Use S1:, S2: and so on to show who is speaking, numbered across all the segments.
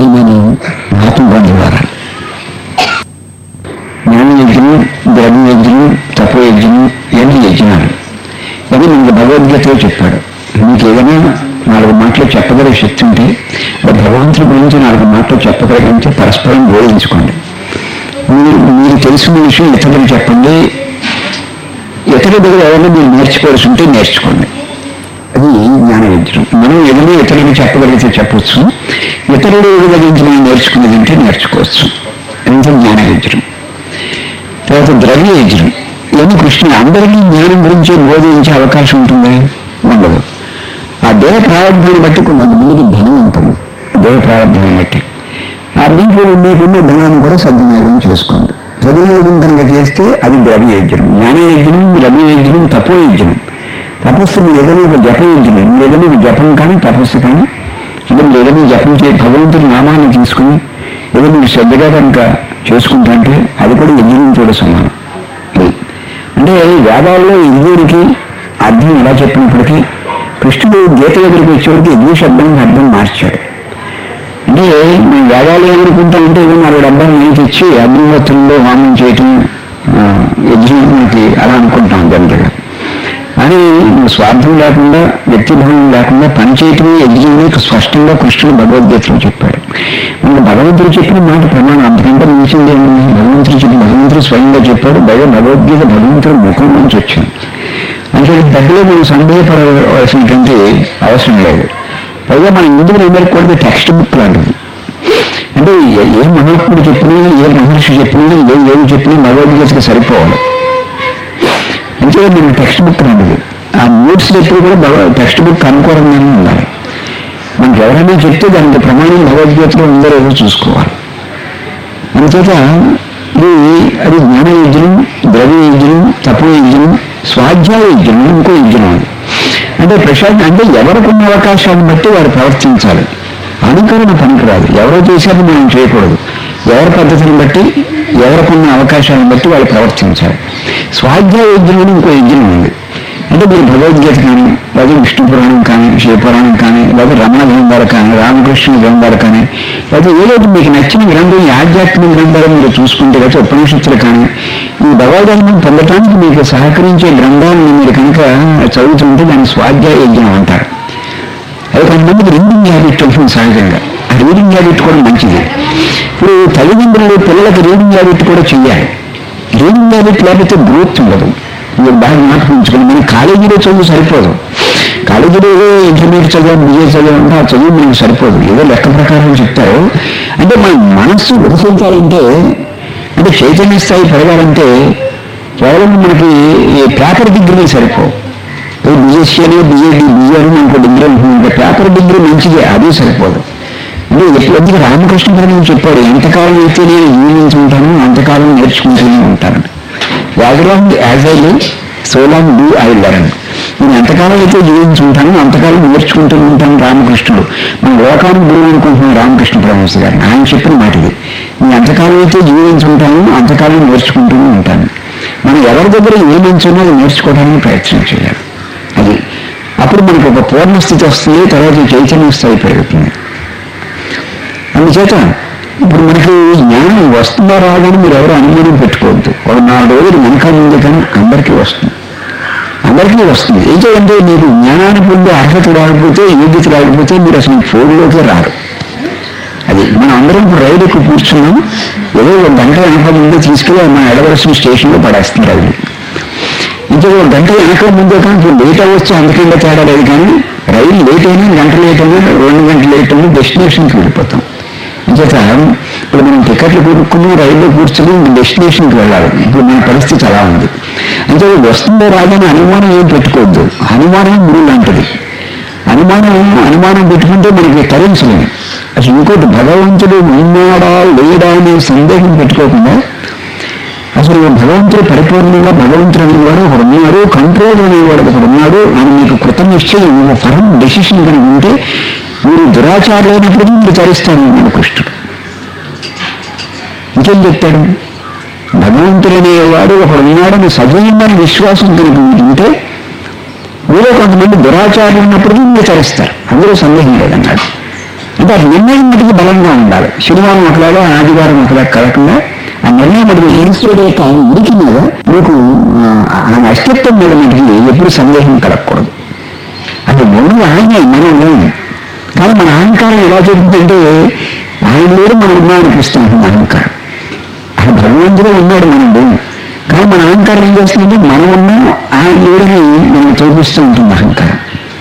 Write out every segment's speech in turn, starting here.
S1: నియమని మహాత్మ ద్వారా జ్ఞాన యజ్ఞం ద్రవ్య యజ్ఞం తపో యజ్ఞం ఇవన్నీ యజ్ఞాలు ఇవన్నీ మనకు భగవద్గీతలో చెప్పాడు మీకు ఏదైనా నాలుగు మాటలు చెప్పగలిగే శక్తి ఉంటే అది భగవంతుడి గురించి నాలుగు మాటలు చెప్పగలిగితే పరస్పరం బోధించుకోండి మీరు మీరు తెలిసిన విషయం ఇతరులకు చెప్పండి ఇతరుల దగ్గర ఏదైనా మీరు నేర్చుకోవాల్సి ఉంటే నేర్చుకోండి అది జ్ఞాన యజ్ఞం మనం ఏదైనా ఇతరులకు చెప్పగలిగితే చెప్పవచ్చు ఇతరుల గురించి మనం నేర్చుకునేది ఉంటే నేర్చుకోవచ్చు అంటే జ్ఞాన యజ్ఞం తర్వాత ద్రవ్య యజ్ఞం ఇవన్నీ కృష్ణ అందరికీ జ్ఞానం గురించి బోధించే అవకాశం ఉంటుంది ఉండదు ఆ దేహ ప్రారంభాన్ని బట్టి కొంతమందికి ధనం ఉంటుంది దేహ ప్రారంభాన్ని బట్టి ఆ మీకు మీకున్న ధనాన్ని కూడా సద్వినియోగం చేసుకోండి సద్వినియోగం కనుక చేస్తే అది ద్రవ్య యజ్ఞం జ్ఞాన యజ్ఞం ద్రవ్య యజ్ఞం తపో యజ్ఞం తపస్సు మీరు ఏదైనా ఒక జప యజ్ఞం మీరు ఏదైనా ఒక జపం కానీ తపస్సు కానీ అంటే మీరు ఏదైనా జపం చే భగవంతుడి నామాన్ని తీసుకుని ఏదో మీరు శ్రద్ధగా కనుక చేసుకుంటా అంటే అది కూడా యజ్ఞం కూడా సమానం అది. అంటే వేదాల్లో యజ్ఞుడికి అర్థం ఎలా చెప్పినప్పటికీ కృష్ణుడు గీత దగ్గరికి వచ్చేవాడికి యజ్ఞ శబ్దానికి అర్థం మార్చాడు అంటే మేము వేదాలు ఏమనుకుంటా అంటే ఏదో నాలుగు డబ్బాలు నేను తెచ్చి అగ్నిహోత్రంలో హోమం చేయటం ఆ, యజ్ఞానికి అలా అనుకుంటాం జనరల్గా కానీ నువ్వు స్వార్థం లేకుండా వ్యక్తిభావం లేకుండా పని చేయటమే యజ్ఞమే స్పష్టంగా కృష్ణుడు భగవద్గీతలో చెప్పాడు మనకు భగవంతుడు చెప్పిన మాట ప్రమాణం అంతకంటే మించింది ఏముంది భగవంతుడు చెప్పి భగవంతుడు స్వయంగా చెప్పాడు భగవ భగవద్గీత భగవంతుడు ముఖం నుంచి వచ్చింది అంటే దగ్గర మనం సందేహపడవలసినటువంటి అవసరం లేదు పైగా మన ఇందుకు అందరికి కూడా టెక్స్ట్ బుక్ లాంటిది అంటే ఏ- ఏ మహాత్ముడు చెప్పినా ఏ మహర్షి చెప్పినా ఏ ఏది చెప్పినా భగవద్గీతకి సరిపోవాలి అంటే నేను టెక్స్ట్ బుక్ లాంటిది ఆ నోట్స్ ఎప్పుడు కూడా భగవ టెక్స్ట్ బుక్ అనుకోవడంగానే ఉండాలి మనకి ఎవరైనా చెప్తే దానికి ప్రమాణం భగవద్గీతలో ఉందో లేదో చూసుకోవాలి అందుచేత ఇది అది జ్ఞాన యజ్ఞం ద్రవ్య యజ్ఞం తపో యజ్ఞం స్వాధ్యాయ యజ్ఞం ఇంకో యజ్ఞం అది అంటే ప్రశాంత్ అంటే ఎవరికున్న అవకాశాన్ని బట్టి వారు ప్రవర్తించాలి అనుకరణ పనికిరాదు ఎవరో చేశారో మనం చేయకూడదు ఎవరి పద్ధతిని బట్టి ఎవరికున్న అవకాశాలను బట్టి వాళ్ళు ప్రవర్తించాలి స్వాధ్యాయ యజ్ఞం అని ఇంకో యజ్ఞం ఉంది అంటే మీరు భగవద్గీత కానీ లేదా విష్ణు పురాణం కానీ శివపురాణం కానీ లేదా రమణ గ్రంథాలు కానీ రామకృష్ణ గ్రంథాలు కానీ లేదా ఏదో మీకు నచ్చిన గ్రంథం ఈ ఆధ్యాత్మిక గ్రంథాలు మీరు చూసుకుంటే లేదా ఉపనిషత్తులు కానీ ఈ భగవద్గీతం పొందటానికి మీకు సహకరించే గ్రంథాలను మీరు కనుక చదువుతుంటే దాన్ని స్వాధ్యాయ యజ్ఞం అంటారు అది కొంతమందికి రీడింగ్ హ్యాబిట్ ఉంటుంది సహజంగా ఆ రీడింగ్ హ్యాబిట్ కూడా మంచిది ఇప్పుడు తల్లిదండ్రులు పిల్లలకి రీడింగ్ హ్యాబిట్ కూడా చెయ్యాలి రీడింగ్ హ్యాబిట్ లేకపోతే గ్రోత్ ఉండదు మీరు బాగా జ్ఞాపకించుకోండి మన కాలేజీలో చదువు సరిపోదు కాలేజీలో ఏదో ఇంటర్మీడియట్ చదివాం బిఏ చదివామంటే ఆ చదువు మనకు సరిపోదు ఏదో లెక్క ప్రకారం చెప్తారు అంటే మన మనస్సు వికసించాలంటే అంటే చైతన్య స్థాయి పెరగాలంటే కేవలం మనకి ఈ పేపర్ డిగ్రీలు సరిపోవు బిఎస్సీ అని బిఏడి బిఏ అని మనకు డిగ్రీ ఉంటుంది పేపర్ డిగ్రీ మంచిదే అది సరిపోదు అంటే ఎప్పుడైతే రామకృష్ణ గారు చెప్పాడు ఎంతకాలం అయితే నేను జీవించుంటాను అంతకాలం నేర్చుకుంటూనే ఉంటాను as long as I live so long do I learn నేను ఎంతకాలం అయితే జీవించుంటాను అంతకాలం నేర్చుకుంటూనే ఉంటాను రామకృష్ణుడు మన లోకానికి గురువు అనుకుంటున్నాను రామకృష్ణ పరమహంస గారిని ఆయన చెప్పిన మాట ఇది నేను ఎంతకాలం అయితే జీవించుంటాను అంతకాలం నేర్చుకుంటూనే ఉంటాను మనం ఎవరి దగ్గర ఏ మంచి ఉన్నది నేర్చుకోవడానికి ప్రయత్నం చేయాలి అది అప్పుడు మనకు ఒక పూర్ణ స్థితి వస్తుంది తర్వాత ఈ చైతన్య స్థాయి పెరుగుతుంది అందుచేత ఇప్పుడు మనకి జ్ఞానం వస్తుందా రాదని మీరు ఎవరు అనుమానం పెట్టుకోవద్దు ఒక నాలుగు రోజులు వెనక ముందు కానీ అందరికీ వస్తుంది అందరికీ వస్తుంది ఏం చేయంటే మీకు జ్ఞానాన్ని పొందే అర్హత రాకపోతే యోగ్యత రాకపోతే మీరు అసలు ఫోన్లోకి రారు అది మనం అందరం ఇప్పుడు రైలు ఎక్కువ కూర్చున్నాం ఏదో ఒక గంట వెనక ముందే తీసుకెళ్ళి మన ఎడవలసిన స్టేషన్లో పడేస్తుంది రైలు ఇంకా ఒక గంట వెనక ముందే కానీ ఇప్పుడు లేట్ అవ్వచ్చు అందుకంటే తేడా లేదు కానీ రైలు లేట్ అయినా గంట లేట్ అయినా రెండు గంటలు లేట్ అయినా డెస్టినేషన్కి వెళ్ళిపోతాం అంచేత ఇప్పుడు మనం టికెట్లు కొనుక్కుని రైల్లో కూర్చొని డెస్టినేషన్కి వెళ్ళాలి ఇప్పుడు మన పరిస్థితి అలా ఉంది అంటే వస్తుందో రాదని అనుమానం ఏం పెట్టుకోవద్దు అనుమానం గురి లాంటిది అనుమానం అనుమానం పెట్టుకుంటే మనకి తరించలేము అసలు ఇంకోటి భగవంతుడు ఉన్నాడా లేడా అనే సందేహం పెట్టుకోకుండా అసలు భగవంతుడు పరిపూర్ణంగా భగవంతుడు అనేవాడు ఒకడు ఉన్నాడు కంట్రోల్ అనేవాడు ఒకడు ఉన్నాడు అని మీకు కృత నిశ్చయం ఒక ఫర్మ్ డెసిషన్ కనుక ఉంటే మీరు దురాచారులైనప్పుడు మీరు తరిస్తాను అన్నాడు కృష్ణుడు ఇంకేం చెప్తాడు భగవంతుడు అనేవాడు ఒకడు ఉన్నాడని సజీవమైన విశ్వాసం కనుక మీకు ఉంటే మీలో కొంతమంది దురాచారులు ఉన్నప్పటికీ మీరు తరిస్తారు అందులో సందేహం లేదన్నాడు అంటే ఆ నిర్ణయం మటుకు బలంగా ఉండాలి శనివారం ఒకలాగా ఆదివారం ఒకలాగా కలగకుండా ఆ నిర్ణయం మటుకు ఈశ్వరుడు యొక్క ఉనికి మీద మీకు ఆ, ఆయన అస్తిత్వం మీద మటుకు ఎప్పుడు సందేహం కలగకూడదు అది మూడు ఆయనే మనం లేము కానీ మన అహంకారం ఎలా జరుగుతుందంటే ఆయన లేడు మనం ఉన్నా అనిపిస్తూ ఉంటుంది అహంకారం ఆయన భగవంతుడే ఉన్నాడు మనం లేము కానీ మన అహంకారం ఏం చేస్తుందంటే మనం ఉన్నాం ఆయన లేడని మనం చూపిస్తూ ఉంటుంది అహంకారం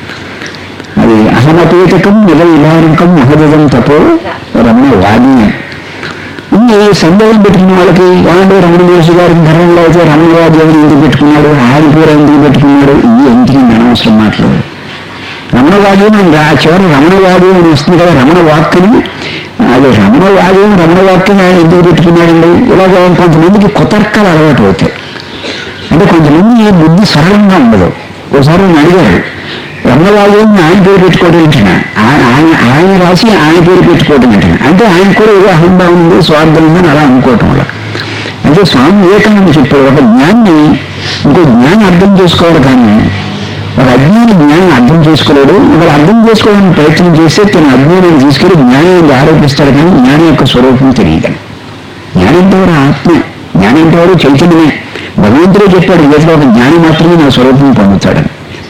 S1: అది అహమపేతకం నిలవిధానకం మహదం తపో రమణ వాణి ఇన్ని సందేహం పెట్టుకున్న వాళ్ళకి ఏమంటే రమణ మహర్షి గారి ధర్మంలో అయితే రమణవాదేవిని ఎందుకు పెట్టుకున్నాడు ఆయన పేరు ఎందుకు పెట్టుకున్నాడు ఇవి ఎందుకు అనవసరం మాటలు రమణవాది అని ఆ చివరి రమణవాది అని వస్తుంది కదా రమణ వాక్కుని అది రమణవాది రమణ వాక్యం ఆయన ఎందుకు పెట్టుకున్నాడండి ఇలాగ కొంతమందికి కుతర్కాలు అలవాటు అవుతాయి అంటే కొంతమంది బుద్ధి సరళంగా ఉండదు ఒకసారి నేను అడిగారు రమణవాది ఆయన పేరు పెట్టుకోవడం ఏంటన్నా ఆయన ఆయన- ఆయన రాసి ఆయన పేరు పెట్టుకోవడం ఏంటన్నా అంటే ఆయన కూడా ఏదో అహంభావం ఉంది స్వార్థం ఉందని అలా అనుకోవటం వల్ల అంటే స్వామి వివేకానంద చెప్పారు ఒక జ్ఞాన్ని ఇంకో జ్ఞానం అర్థం చేసుకోవాలి కానీ ఒక అజ్ఞాని జ్ఞానం అర్థం చేసుకోలేడు ఒకరు అర్థం చేసుకోవడానికి ప్రయత్నం చేస్తే తన అజ్ఞానాన్ని తీసుకెళ్లి జ్ఞానాన్ని ఆరోపిస్తాడు కానీ జ్ఞానం యొక్క స్వరూపం తెలియదు జ్ఞానం ఎంతవరకు ఆత్మ జ్ఞానం ఎంతవరకు చైతన్యమే భగవంతుడే చెప్పాడు గీతలో ఒక జ్ఞాని మాత్రమే నా స్వరూపం పొందుతాడని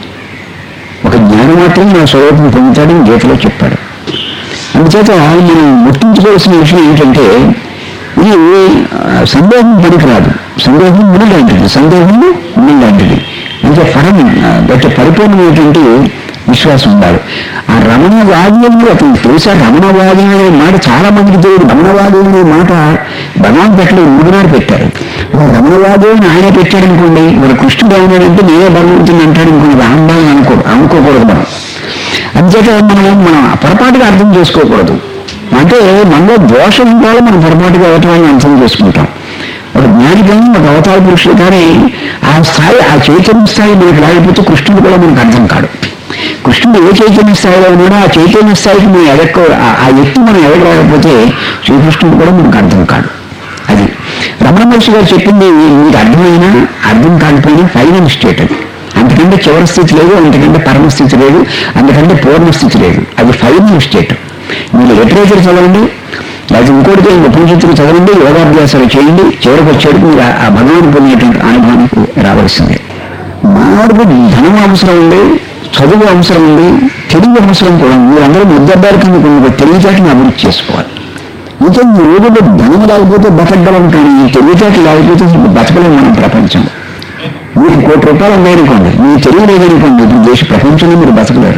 S1: ఒక జ్ఞాని మాత్రమే నా స్వరూపం పొందుతాడని గీతలో చెప్పాడు అందుచేత మనం గుర్తించుకోవాల్సిన విషయం ఏంటంటే ఇది ఆ, సందేహం పనికిరాదు సందేహం ముని లాంటిది సందేహం ముని లాంటిది అంటే పరం అంటే పరిపూర్ణమైనటువంటి విశ్వాసం ఉండాలి ఆ రమణవాది అని అతను తెలుసా రమణవాది అనే మాట చాలా మందికి తెలియదు రమణవాది అనే మాట భగవాన్ పెట్టలేదు ముడినాడు పెట్టారు ఒక రమణవాది అని ఆయన పెట్టాడు అనుకోండి మన కృష్ణుడు అయినాడంటే నేనే భగవంతుని అంటాడు అనుకోండి రాంబాబు అనుకో అనుకోకూడదు మనం అంచేత మనం మనం పొరపాటుగా అర్థం చేసుకోకూడదు అంటే మనలో దోషం ఉండాలి మనం పొరపాటుగా అవటాన్ని అర్థం చేసుకుంటాం ఒక జ్ఞాని కానీ ఒక అవతార పురుషుడు కానీ ఆ స్థాయి ఆ చైతన్య స్థాయి మనకు లేకపోతే కృష్ణుడు కూడా మనకు అర్థం కాడు కృష్ణుడు ఏ చైతన్య స్థాయిలో ఉన్నాడో ఆ చైతన్య స్థాయికి మనం ఎదక్క ఆ- ఆ ఎత్తు మనం ఎదగలేకపోతే శ్రీకృష్ణుడు కూడా మనకు అర్థం కాడు అది రమణ మహర్షి గారు చెప్పింది మీకు అర్థమైనా అర్థం కాకపోయినా ఫైనల్ స్టేట్ అది అంతకంటే చివరి స్థితి లేదు అంతకంటే పరమ స్థితి లేదు అంతకంటే పూర్ణ స్థితి లేదు అది ఫైనల్ స్టేట్ మీరు లిటరేచర్ చదవండి లేకపోతే ఇంకోటి ఉపనిషత్తులు చదవండి యోగాభ్యాసాలు చేయండి చివరికి వచ్చేటికి మీరు ఆ- ఆ భగవాన్ పొందేటువంటి అనుభవానికి రావాల్సిందే మానవుడికి ధనం అవసరం ఉంది చదువు అవసరం ఉంది తెలివి అవసరం కూడా ఉంది మీరందరూ ముద్దబ్బారి కింద కొన్ని తెలివితేటని అభివృద్ధి చేసుకోవాలి ఇంకా ఈ రోజుల్లో ధనం లేకపోతే బతకగలం కానీ ఈ తెలివితేటలు లేకపోతే అసలు బతకలేము మనం ప్రపంచంలో మీకు కోటి రూపాయలు ఉన్నాయనుకోండి మీ తెలివి లేదనుకోండి ఇప్పుడు దేశ ప్రపంచంలో మీరు బతకలేరు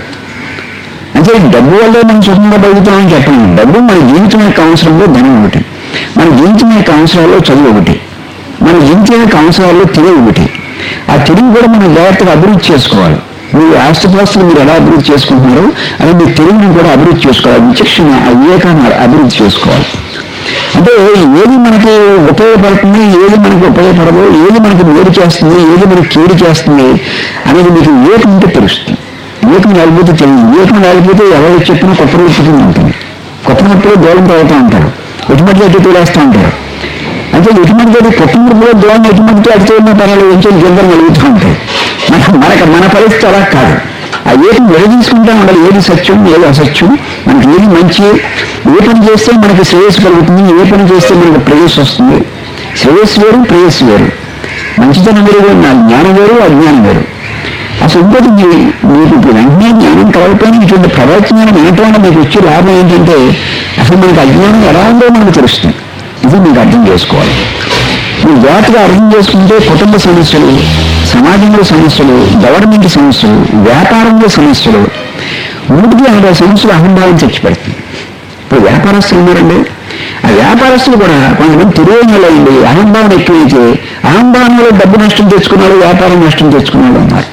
S1: అంటే డబ్బు వల్లే మనం సుఖంగా బతుకుతామని చెప్పండి డబ్బు మన జీవితం యొక్క అవసరంలో ధనం ఒకటి మన జీవితం యొక్క అవసరాల్లో చదువు ఒకటి మన జీవితం యొక్క అవసరాల్లో తెలివి ఒకటి ఆ తెలివి కూడా మనం జాగ్రత్తగా అభివృద్ధి చేసుకోవాలి మీ ఆస్తిపాస్తులు మీరు ఎలా అభివృద్ధి చేసుకుంటున్నారో అది మీ తెలివిని కూడా అభివృద్ధి చేసుకోవాలి విచక్షణ ఆ వివేకాన్ని అభివృద్ధి చేసుకోవాలి అంటే ఏది మనకి ఉపయోగపడుతుంది ఏది మనకి ఉపయోగపడదు ఏది మనకి మేలు చేస్తుంది ఏది మనకి కీడు చేస్తుంది అనేది మీకు వివేకం ఉంటే తెలుస్తుంది వివేకం లేకపోతే తెలియదు వివేకం లేకపోతే ఎవరు చెప్పినా కొత్త రూపుతుంది ఉంటుంది కొత్త ముప్పులో దూరం తాగుతూ ఉంటారు ఎటువంటి అటు తోలేస్తూ ఉంటారు అంటే ఎటువంటి కొత్త ముప్పులో దూరం ఎటువంటి అటు తోలిన పర్వాలేదు ఎంతో గిందరం కలుగుతూ ఉంటాయి మన మనకు మన పరిస్థితి అలా కాదు ఆ ఏది విడదీసుకుంటా ఉండాలి ఏది సత్యం ఏది అసత్యం మనకి ఏది మంచి ఏ పని చేస్తే మనకి శ్రేయస్సు కలుగుతుంది ఏ పని చేస్తే మనకి ప్రేయస్సు వస్తుంది శ్రేయస్సు వేరు ప్రేయస్సు వేరు మంచితనం వేరు నా జ్ఞానం వేరు అజ్ఞానం వేరు అసలు ఇంకోటి మీ- మీకు ఇప్పుడు వెంటనే జ్ఞానం కలగకపోయినా ఇటువంటి ప్రవచనాలు వినటం వల్ల మీకు వచ్చే లాభం ఏంటంటే అసలు మనకి అజ్ఞానం ఎలా ఉందో మనకు తెలుస్తుంది ఇది మీకు అర్థం చేసుకోవాలి మీరు జాగ్రత్తగా అర్థం చేసుకుంటే కుటుంబ సమస్యలు సమాజంలో సమస్యలు గవర్నమెంట్ సమస్యలు వ్యాపారంలో సమస్యలు నూటికి ఎనభై సమస్యలు అహంభావం తెచ్చిపెడుతుంది ఇప్పుడు వ్యాపారస్తులు ఉన్నారండి ఆ వ్యాపారస్తులు కూడా కొంతమంది తిరుగులో అయింది అహంభావం ఎక్కువైతే అహంభావంలో డబ్బు నష్టం తెచ్చుకున్నాడు వ్యాపారం నష్టం తెచ్చుకున్నాడు అన్నారు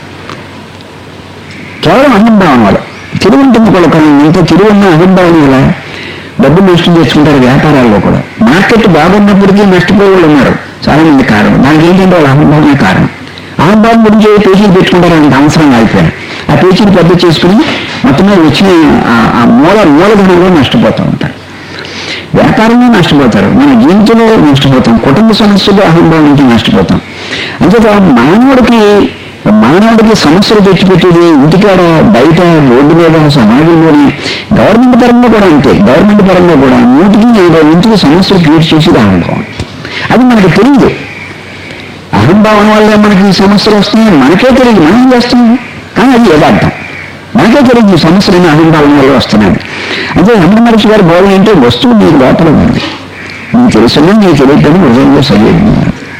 S1: కేవలం అహంభావం వల్ల తిరుగు ఉంటుంది కూడా కానీ ఇంత తిరుగు ఉన్న అహంభావం వల్ల డబ్బు నష్టం తెచ్చుకుంటారు వ్యాపారాల్లో కూడా మార్కెట్ బాగున్నప్పటికీ నష్టపోయే వాళ్ళు ఉన్నారు చాలా మంది కారణం దానికి ఏంటంటే వాళ్ళ అహంభావమే కారణం అహంభావం గురించి ఏ పేజీలు పెట్టుకుంటారు అంత అవసరం అయిపోయాను ఆ పేజీలు పెద్ద చేసుకుని మొత్తం మీద వచ్చిన ఆ- ఆ మూల మూలధనంలో నష్టపోతూ ఉంటారు వ్యాపారంలో నష్టపోతారు మన జీవితంలో నష్టపోతాం కుటుంబ సమస్యలు అహంభావం నుంచి నష్టపోతాం అంతేత మానవుడికి మానవుడికి సమస్యలు తెచ్చిపెట్టేది ఇంటికాడ బయట రోడ్డు మీద సమాజంలోని గవర్నమెంట్ పరంగా కూడా అంతే గవర్నమెంట్ పరంగా కూడా నూటికి ఇరవై ఇంటికి సమస్యలు క్రియేట్ చేసేది అహంభావం అది మనకు తెలియదు అహంభావం వల్లే మనకి ఈ సమస్యలు వస్తున్నాయి మనకే తెలియదు మనం ఏం చేస్తున్నాం కానీ అది యథార్థం మనకే తెలియదు ఈ సమస్యలన్నీ అహంభావం వల్ల వస్తున్నాయి అదే రమణ మహర్షి గారి బోధన అంటే వస్తువు నీకు లోపల ఉంది నీకు తెలుసున్నా నీకు తెలియదని హృదయంలో సరిగ్గా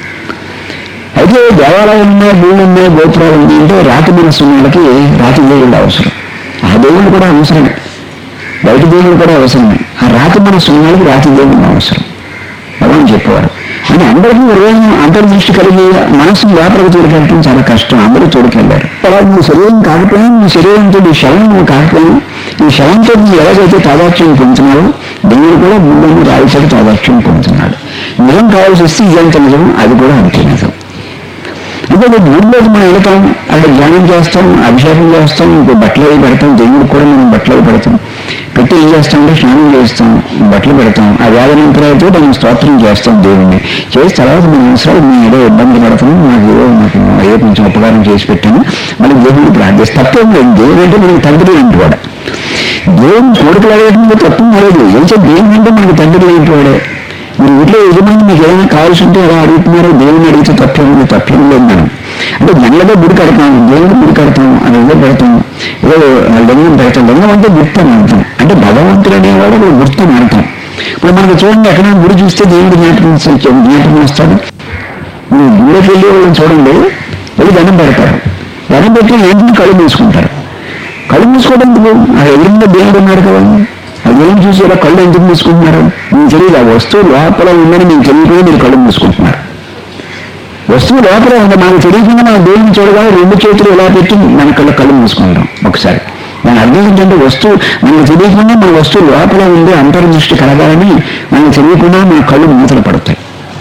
S1: అయితే దేవాలయాలు ఉన్నాయి గుళ్ళు ఉన్నాయి గోపురాలు ఉన్నాయి అంటే రాతి మనసు ఉన్న వాళ్ళకి రాతి దేవుళ్ళు అవసరం ఆ దేవుళ్ళు కూడా అవసరమే బయట దేవుళ్ళు కూడా అవసరమే ఆ రాతి మనసు ఉన్న వాళ్ళకి రాతి దేవుళ్ళు అవసరం భగవాన్ చెప్పేవారు అంటే అందరికీ హృదయం అంతర్దృష్టి కలిగి మనసు లోపలికి తోడుకెళ్ళటం చాలా కష్టం అందరూ తోడుకెళ్ళారు అలా నీ శరీరం కాకపోయినా నీ శరీరంతో నీ శవం నువ్వు కాకపోయినా ఈ శవంతో నువ్వు ఎలాగైతే తాదాత్యం పొందుతున్నావో దేవుడు కూడా గుళ్ళని రాయితోటి తాదాత్యం పొందుతున్నాడు నిజం కావాల్సి వస్తే ఇదంత నిజం అది కూడా అంతే నిజం అంటే ఇప్పుడు గుడిలోకి మనం వెళ్తాం అక్కడ ధ్యానం చేస్తాం అభిషేకం చేస్తాం ఇంకో బట్టలు అవి పెడతాం దేవుడికి కూడా మనం బట్టలు అవి పెడతాం పెట్టి ఏం చేస్తామంటే స్నానం చేస్తాం బట్టలు పెడతాం ఆ వేదనంతరాలతో మనం స్తోత్రం చేస్తాం దేవుడిని చేసి తర్వాత మన అవసరాలు మేము ఏదో ఇబ్బంది పడుతున్నాం నాకు ఏదో నాకు ఏదో కొంచెం ఉపకారం చేసి పెట్టాను మళ్ళీ దేవుడిని ప్రార్థిస్తాం తప్పేం లేదు దేవుడు అంటే మనకి తండ్రి ఏంటి వాడు దేవుని కోరికలు అడగడం తప్పు లేదు ఏం చేయాలి దేవుని అంటే మనకి తండ్రి ఏంటి వాడే మీరు ఇంట్లో యజమాని మీకు ఏదైనా కావాల్సి ఉంటే ఎలా అడుగుతున్నారో దేవుని అడిగితే తప్పేం లేదు తప్పేం లేదు మనం అంటే మెల్లగా గుడి కడతాం దేవుని గుడి కడతాం అని ఏదో పెడతాం ఏదో లింగం పెడతాం లింగం అంటే గుర్తు అని అర్థం అంటే భగవంతుడు అనేవాడు ఒక గుర్తు అని అర్థం ఇప్పుడు మనకు చూడండి ఎక్కడైనా గుడి చూస్తే దేవుడు జ్ఞాపకం జ్ఞాపకం వస్తాడు మీరు గుడిలోకి వెళ్ళే వాళ్ళని చూడండి వెళ్ళి దండం పెడతారు దండం పెట్టి ఏంటి కళ్ళు మూసుకుంటారు కళ్ళు మూసుకోవడం ఎందుకు ఆ ఎదురుగా దేవుడు ఉన్నాడు కదా అది ఏం చూసి ఇలా కళ్ళు ఎందుకు మూసుకుంటున్నారు మీకు తెలియదు ఆ వస్తువు లోపల ఉందని మీకు తెలియకుండా మీరు కళ్ళు మూసుకుంటున్నారు వస్తువు లోపల ఉంది మనకు తెలియకుండా మన దేవుని చూడగానే రెండు చేతులు ఇలా పెట్టి మన కళ్ళు కళ్ళు మూసుకుంటాం ఒకసారి దాని అర్థం ఏంటంటే వస్తువు మనకు తెలియకుండా మన వస్తువు లోపల ఉండే అంతర్దృష్టి కలగాలని మనకు తెలియకుండా మన కళ్ళు మూతలు పడతాయి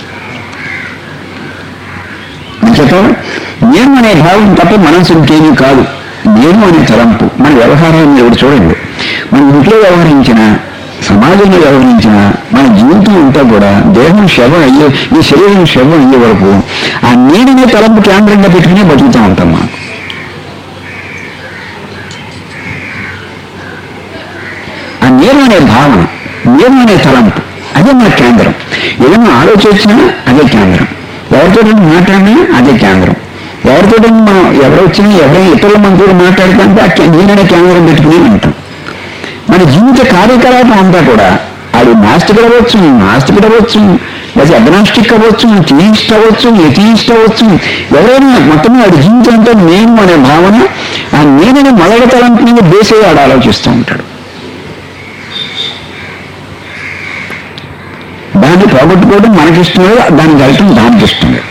S1: అంచేత నేను అనే భావం తప్ప మనసు ఇంకేమీ కాదు నేను అనే తలంపు మన వ్యవహారాన్ని ఎవరు చూడండి మన ఇంట్లో వ్యవహరించిన సమాజంలో వ్యవహరించిన మన జీవితం అంతా కూడా దేహం శవం అయ్యే ఈ శరీరం శవం అయ్యే వరకు ఆ నేననే తలంపు కేంద్రంగా పెట్టుకుని బతుకుతూ ఉంటాం మనం ఆ నేను అనే భావన నేను అనే తలంపు అదే మన కేంద్రం ఏదైనా ఆలోచించినా అదే కేంద్రం ఎవరితో మాట్లాడినా అదే కేంద్రం ఎవరితో మనం ఎవరు వచ్చినా ఎవరైనా ఇతరుల మనతో మాట్లాడుతుంటే ఆ కే- నేననే కేంద్రం పెట్టుకుని ఉంటాం మన జీవిత కార్యకలాపం అంతా కూడా అది నాస్తికుడు అవ్వచ్చు నాస్తికుడు అవ్వచ్చు లేదా అగ్నాస్టిక్ అవ్వచ్చు థీయిస్ట్ అవ్వచ్చు ఎథీయిస్ట్ అవ్వచ్చు ఎవరైనా మొత్తం వాడి జీవితం అంతా నేను అనే భావన ఆ నేననే మొదటి తలంపు మీద బేసే వాడు ఆలోచిస్తూ ఉంటాడు దాన్ని పోగొట్టుకోవడం మనకిష్టం లేదు దాన్ని వెళ్ళటం దానికి ఇష్టం లేదు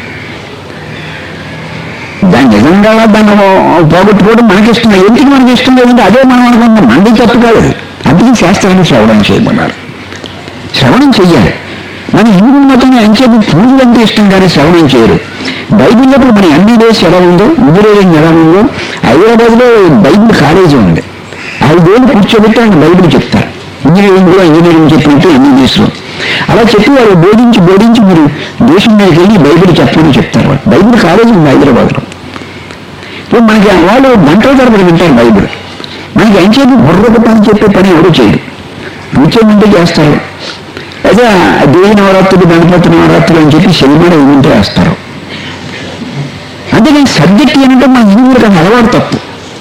S1: దాన్ని నిజంగా దాన్ని పో- పోగొట్టుకోవడం మనకి ఇష్టం లేదు ఎందుకు మనకి ఇష్టం లేదంటే అదే మనం అనుకుంటాం మనది తప్పు కాదు అందుకే శాస్త్రాన్ని శ్రవణం చేయమన్నారు శ్రవణం చెయ్యాలి మన హిందూ మతం ఎంచేపు పూజలు అంటే ఇష్టం కానీ శ్రవణం చేయరు బైబిల్లో ఇప్పుడు మన ఎన్ని డేస్ ఎలా ఉందో ఇంజనీరింగ్ ఎలా ఉందో హైదరాబాద్లో బైబిల్ కాలేజీ ఉంది ఐదేళ్ళు కూర్చోబెట్టి ఆయన బైబిల్ చెప్తారు ఇంజనీరింగ్ కూడా ఇంజనీరింగ్ చెప్పినట్టు ఎన్ని దేశంలో అలా చెప్పి వాళ్ళు బోధించి బోధించి మీరు దేశం మీదకి వెళ్ళి బైబిల్ చెప్పమని చెప్తారు వాళ్ళు బైబిల్ కాలేజీ ఉంది హైదరాబాద్లో ఇప్పుడు మనకి వాళ్ళు గంటల తరబడి వింటారు బైబిల్ మనకి ఎంచేది బుర్రకు పని చెప్పే పని ఎవరు చేయడు కూర్చోమంటే చేస్తారు అదే ఆ దేవి నవరాత్రులు గణపతి నవరాత్రులు అని చెప్పి సినిమాలో ఏమింటే వేస్తారు అందుకని సబ్జెక్ట్ ఏంటంటే మన హిందువులకు అది అలవాటు తప్పు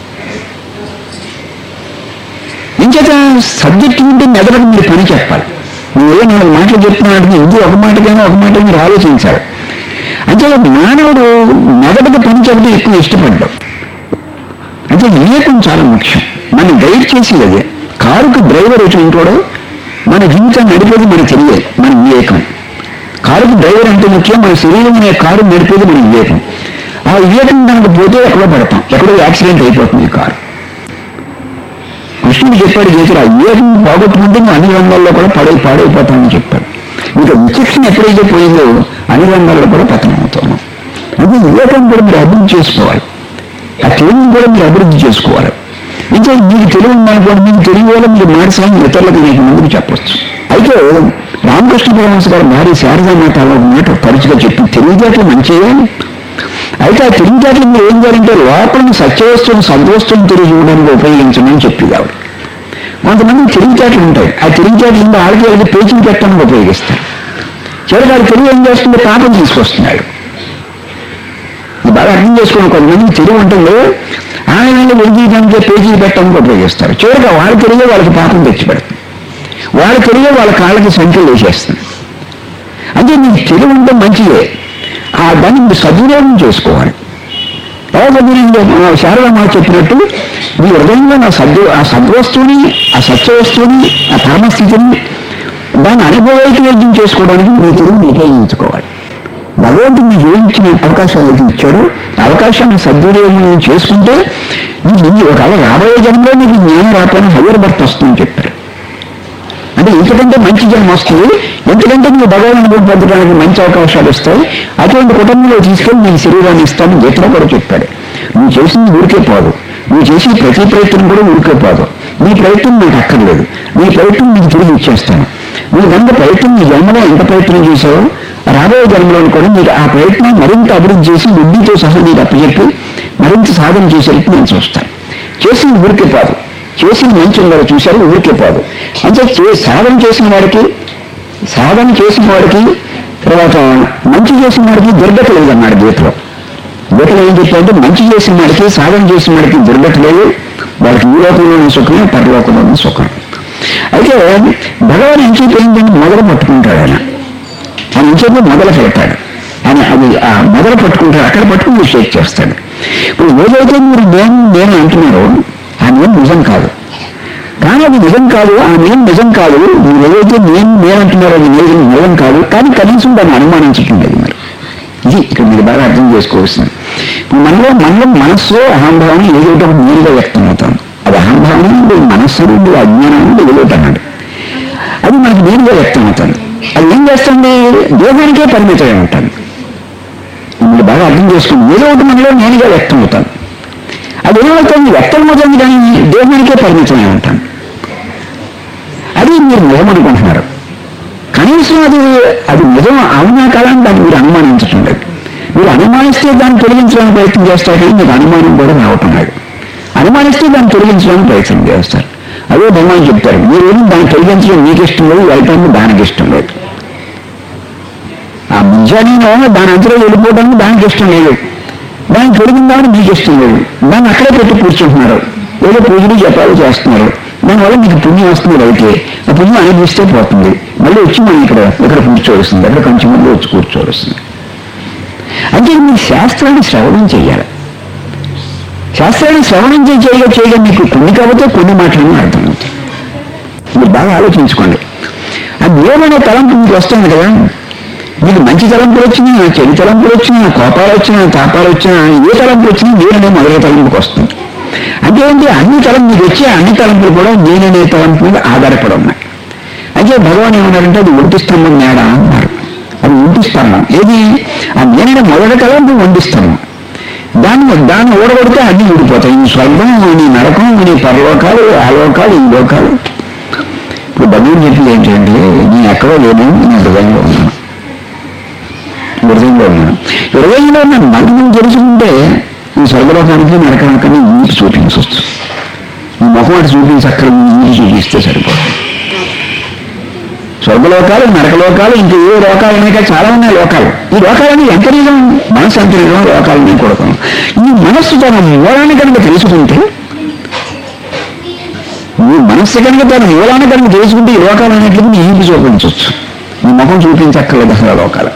S1: ఇంచేత సబ్జెక్ట్ ఉంటే మెదడుకు మీరు పని చెప్పాలి నువ్వు ఏ నాలుగు మాటలు చెప్తున్నాడు ఇది ఒక మాటకైనా ఒక మాట మీరు ఆలోచించాలి అంటే మానవుడు మెదడుకు పని చెప్పడం ఎక్కువ ఇష్టపడ్డాడు అంటే వివేకం చాలా ముఖ్యం మనం గైడ్ చేసేది అదే కారుకు డ్రైవర్ వచ్చి ఉంటాడు మన జీవితాన్ని నడిపేది మనకు తెలియదు మన వివేకం కారుకు డ్రైవర్ అంటే ముఖ్యం మన శరీరం అనే కారు నడిపేది మన వివేకం ఆ వివేకం కనుక పోతే ఎక్కడో పడతాం ఎక్కడో యాక్సిడెంట్ అయిపోతుంది ఈ కారు కృష్ణుడు చెప్పాడు చేతులు ఆ వివేకం పోగొట్టుకుంటే నువ్వు అన్ని రంగాల్లో కూడా పడై పాడైపోతామని చెప్పాడు ఇంకా విచక్షణ ఎప్పుడైతే పోయిందో అన్ని రంగాల్లో కూడా పతనం అవుతాము అది వివేకం కూడా మీరు అభివృద్ధి చేసుకోవాలి ఆ తెలివిని కూడా మీరు అభివృద్ధి చేసుకోవాలి ఇంకా మీకు తెలివి ఉందనుకోండి మీకు తెలివి వల్ల మీరు మానసాన్ని ఇతరులకు మీకు ముందుకు చెప్పొచ్చు అయితే రామకృష్ణ పరమహంస గారు భార్య శారదామాత అలా మాట తరచుగా చెప్పి తెలివితేటలు మంచిగా అయితే ఆ తెలివితేటలు మీరు ఏం చేయాలంటే లోపల సత్యవస్తువుని సద్వస్తువుని తెలియ చూడడానికి ఉపయోగించమని చెప్పింది ఆవిడ కొంతమంది తెలివితేటలు ఉంటాయి ఆ తెలివితేటలు ఉంటే వాళ్ళకి వాళ్ళకి పేచీలు పెట్టడానికి ఉపయోగిస్తారు చివరికి వాడు తెలివి ఏం చేస్తుంది పాపం తీసుకొస్తున్నాడు ఇది బాగా అర్థం చేసుకోండి కొంతమంది తెలివి ఉంటుంది ఆనందంగా వెలిగించడానికి పేజీలు పెట్టడానికి ఉపయోగిస్తారు చివరిగా వాళ్ళ తెలియే వాళ్ళకి పాపం తెచ్చిపెడుతుంది వాళ్ళ తెలియే వాళ్ళ కాళ్ళకి సంఖ్యలు వేసేస్తుంది అంటే నీకు తెలివి ఉంటే మంచిదే ఆ దాన్ని మీరు సద్వినియోగం చేసుకోవాలి ఎలా సద్వినియోగం శారదమ్మ చెప్పినట్టు మీ హృదయంలో నా సద్వ ఆ సద్వస్తువుని ఆ సత్య వస్తువుని ఆ పరమస్థితిని దాన్ని అనుభవైకవేద్యం చేసుకోవడానికి మీ తెలివిని ఉపయోగించుకోవాలి భగవంతుడు మీకు ఏమిచ్చిన అవకాశాలు అయితే ఇచ్చాడు ఆ అవకాశాన్ని సద్వినియోగం చేసుకుంటే నీకు ఒకవేళ రాబోయే జన్మలో నీకు జ్ఞానం రాకపోయినా హయ్యర్ భర్త వస్తుందని చెప్పారు అంటే ఇంతకంటే మంచి జన్మ వస్తుంది ఎందుకంటే నువ్వు భగవాన్ పొందడానికి మంచి అవకాశాలు వస్తాయి అటువంటి కుటుంబంలో తీసుకెళ్ళి నీ శరీరాన్ని ఇస్తాను గీతలో కూడా చెప్పాడు నువ్వు చేసింది ఊరికే పోదు నువ్వు చేసిన ప్రతి ప్రయత్నం కూడా ఊరికే పోదు నీ ప్రయత్నం నాకు అక్కర్లేదు నీ ప్రయత్నం నీకు తిరిగి ఇచ్చేస్తాను నువ్వు ఎంత ప్రయత్నం నీ జన్మలో ఎంత ప్రయత్నం చేసావో రాబోయే జన్మలో కూడా నీకు ఆ ప్రయత్నం మరింత అభివృద్ధి చేసి బుద్ధితో సహా నీకు అప్పచెప్పి మరింత సాధన చేసేట్టు నేను చూస్తాను చేసింది ఊరికే పోదు చేసిన మంచి ఉందో చూశారు ఊరికే పోదు అంటే చే- సాధన చేసిన వాడికి సాధన చేసిన వాడికి తర్వాత మంచి చేసిన వాడికి దుర్గత లేదన్నాడు గీతలో గీతలో ఏం చెప్పారంటే మంచి చేసిన వాడికి సాధన చేసిన వాడికి దుర్గత లేదు వాళ్ళకి ఈ లోకంలోని సుఖమే పరలోకంలోని సుఖం అయితే భగవాన్ ఇంకేపు ఏంటంటే మొదలు పట్టుకుంటాడు ఆయన ఆయన ఇంకేపు మొదలు పెడతాడు ఆయన అది ఆ మొదలు పట్టుకుంటాడు అక్కడ పట్టుకుని షేక్ చేస్తాడు ఇప్పుడు ఏదైతే మీరు నేను నేను అంటున్నారో ఆ నేను నిజం కాదు కానీ అది నిజం కాదు ఆ నేను నిజం కాదు మీరు ఏదైతే నేను నేను అంటున్నారో అది నేను నిజం కాదు కానీ కనీసం దాన్ని అనుమానించటం లేదు మరి ఇది ఇక్కడ మీరు బాగా అర్థం చేసుకోవాల్సింది ఇప్పుడు మనలో మనలో మనస్సు అహంభావం ఏదో ఒకటి నేరుగా వ్యక్తం అవుతాం అది అహంభావం నుండి మనస్సు నుండి అజ్ఞానం నుండి ఏదో ఒకటి అన్నాడు అది మనకి నేరుగా వ్యక్తం అవుతుంది అది ఏం చేస్తుంది దేహానికే పరిమితమై ఉంటుంది మీరు బాగా అర్థం చేసుకుని ఏదో ఒకటి మనలో నేనుగా వ్యక్తం అవుతాను అది ఏమవుతుంది వ్యక్తం అవుతుంది కానీ దేహానికే పరిమితమై ఉంటాను అది మీరు నిజం అనుకుంటున్నారు కనీసం అది అది నిజం అవునా కాదని దాన్ని మీరు అనుమానించటం లేదు మీరు అనుమానిస్తే దాన్ని తొలగించడానికి ప్రయత్నం చేస్తారు కానీ మీకు అనుమానం కూడా రావటం లేదు అనుమానిస్తే దాన్ని తొలగించడానికి ప్రయత్నం చేస్తారు అదే భగవాన్ చెప్తారు మీరేమి దాన్ని తొలగించడం మీకు ఇష్టం లేదు వెళ్ళటానికి దానికి ఇష్టం లేదు ఆ ముంజానీలో దాని అంతలో వెళ్ళిపోవడానికి దానికి ఇష్టం లేదు దాన్ని తొలగిందామని మీకు ఇష్టం లేదు దాన్ని అక్కడే పెట్టి కూర్చుంటున్నారు ఏదో పూజలు జపాలు చేస్తున్నారు దానివల్ల మీకు పుణ్యం వస్తుంది అయితే ఆ పుణ్యం అనుభవిస్తే పోతుంది మళ్ళీ వచ్చి మనం ఇక్కడ ఇక్కడ కూర్చోవలసింది అక్కడ కొంచెం మంది వచ్చి కూర్చోవలసింది అంటే మీరు శాస్త్రాన్ని శ్రవణం చేయాలి శాస్త్రాన్ని శ్రవణం చేయ చేయగా చేయగా మీకు కొన్ని కాబట్టి కొన్ని మాటలను అర్థమవుతాయి మీరు బాగా ఆలోచించుకోండి ఆ నేననే తలంపు మీకు వస్తుంది కదా మీకు మంచి తలంపులు వచ్చినా చెడు తలంపులు వచ్చినా కోపాలు వచ్చినా తాపాలు వచ్చినా ఏ తలంపు వచ్చినా నేననే మొదటి తలంపుకి వస్తుంది అంటే ఏంటి అన్ని తలం మీకు వచ్చే అన్ని తలంపులు కూడా నేననే తలంపు మీద ఆధారపడి ఉన్నాయి అయితే భగవాన్ ఏమన్నారంటే అది ఒంటి స్తంభం మేడ అన్నారు అది ఒంటి స్తంభం ఏది ఆ నేననే మొదటి తలంపు ఒంటి స్తంభం దాన్ని దాన్ని ఓడగొడితే అన్ని ఊడిపోతాయి ఈ స్వర్గం నీ నరకం నీ పరలోకాలు ఆలోకాలు ఈ లోకాలు ఇప్పుడు భగవాన్ చెప్పింది ఏంటంటే నేను ఎక్కడో లేను నేను హృదయంలో ఉన్నాను హృదయంలో ఉన్నాను హృదయంలో ఉన్న మనకు తెలుసుకుంటే ఈ స్వర్గలోకానికి నరకానికి నీకు చూపించవచ్చు ఈ ముఖం అటు చూపించక్కడ నీకు చూపిస్తే సరిపోతుంది స్వర్గలోకాలు నరకలోకాలు ఇంకా ఏ లోకాలు ఉన్నాయి చాలా ఉన్నాయి లోకాలు ఈ లోకాలని ఎంత నిజం మనసు ఎంత నిజం లోకాలని కొడతాం ఈ మనస్సు తన మూలాన్ని కనుక తెలుసుకుంటే ఈ మనస్సు కనుక తన మూలాన్ని కనుక తెలుసుకుంటే ఈ లోకాలన్నింటికి నీ ఈపి చూపించవచ్చు నీ ముఖం చూపించక్కర్లేదు అసలు ఆ లోకాలు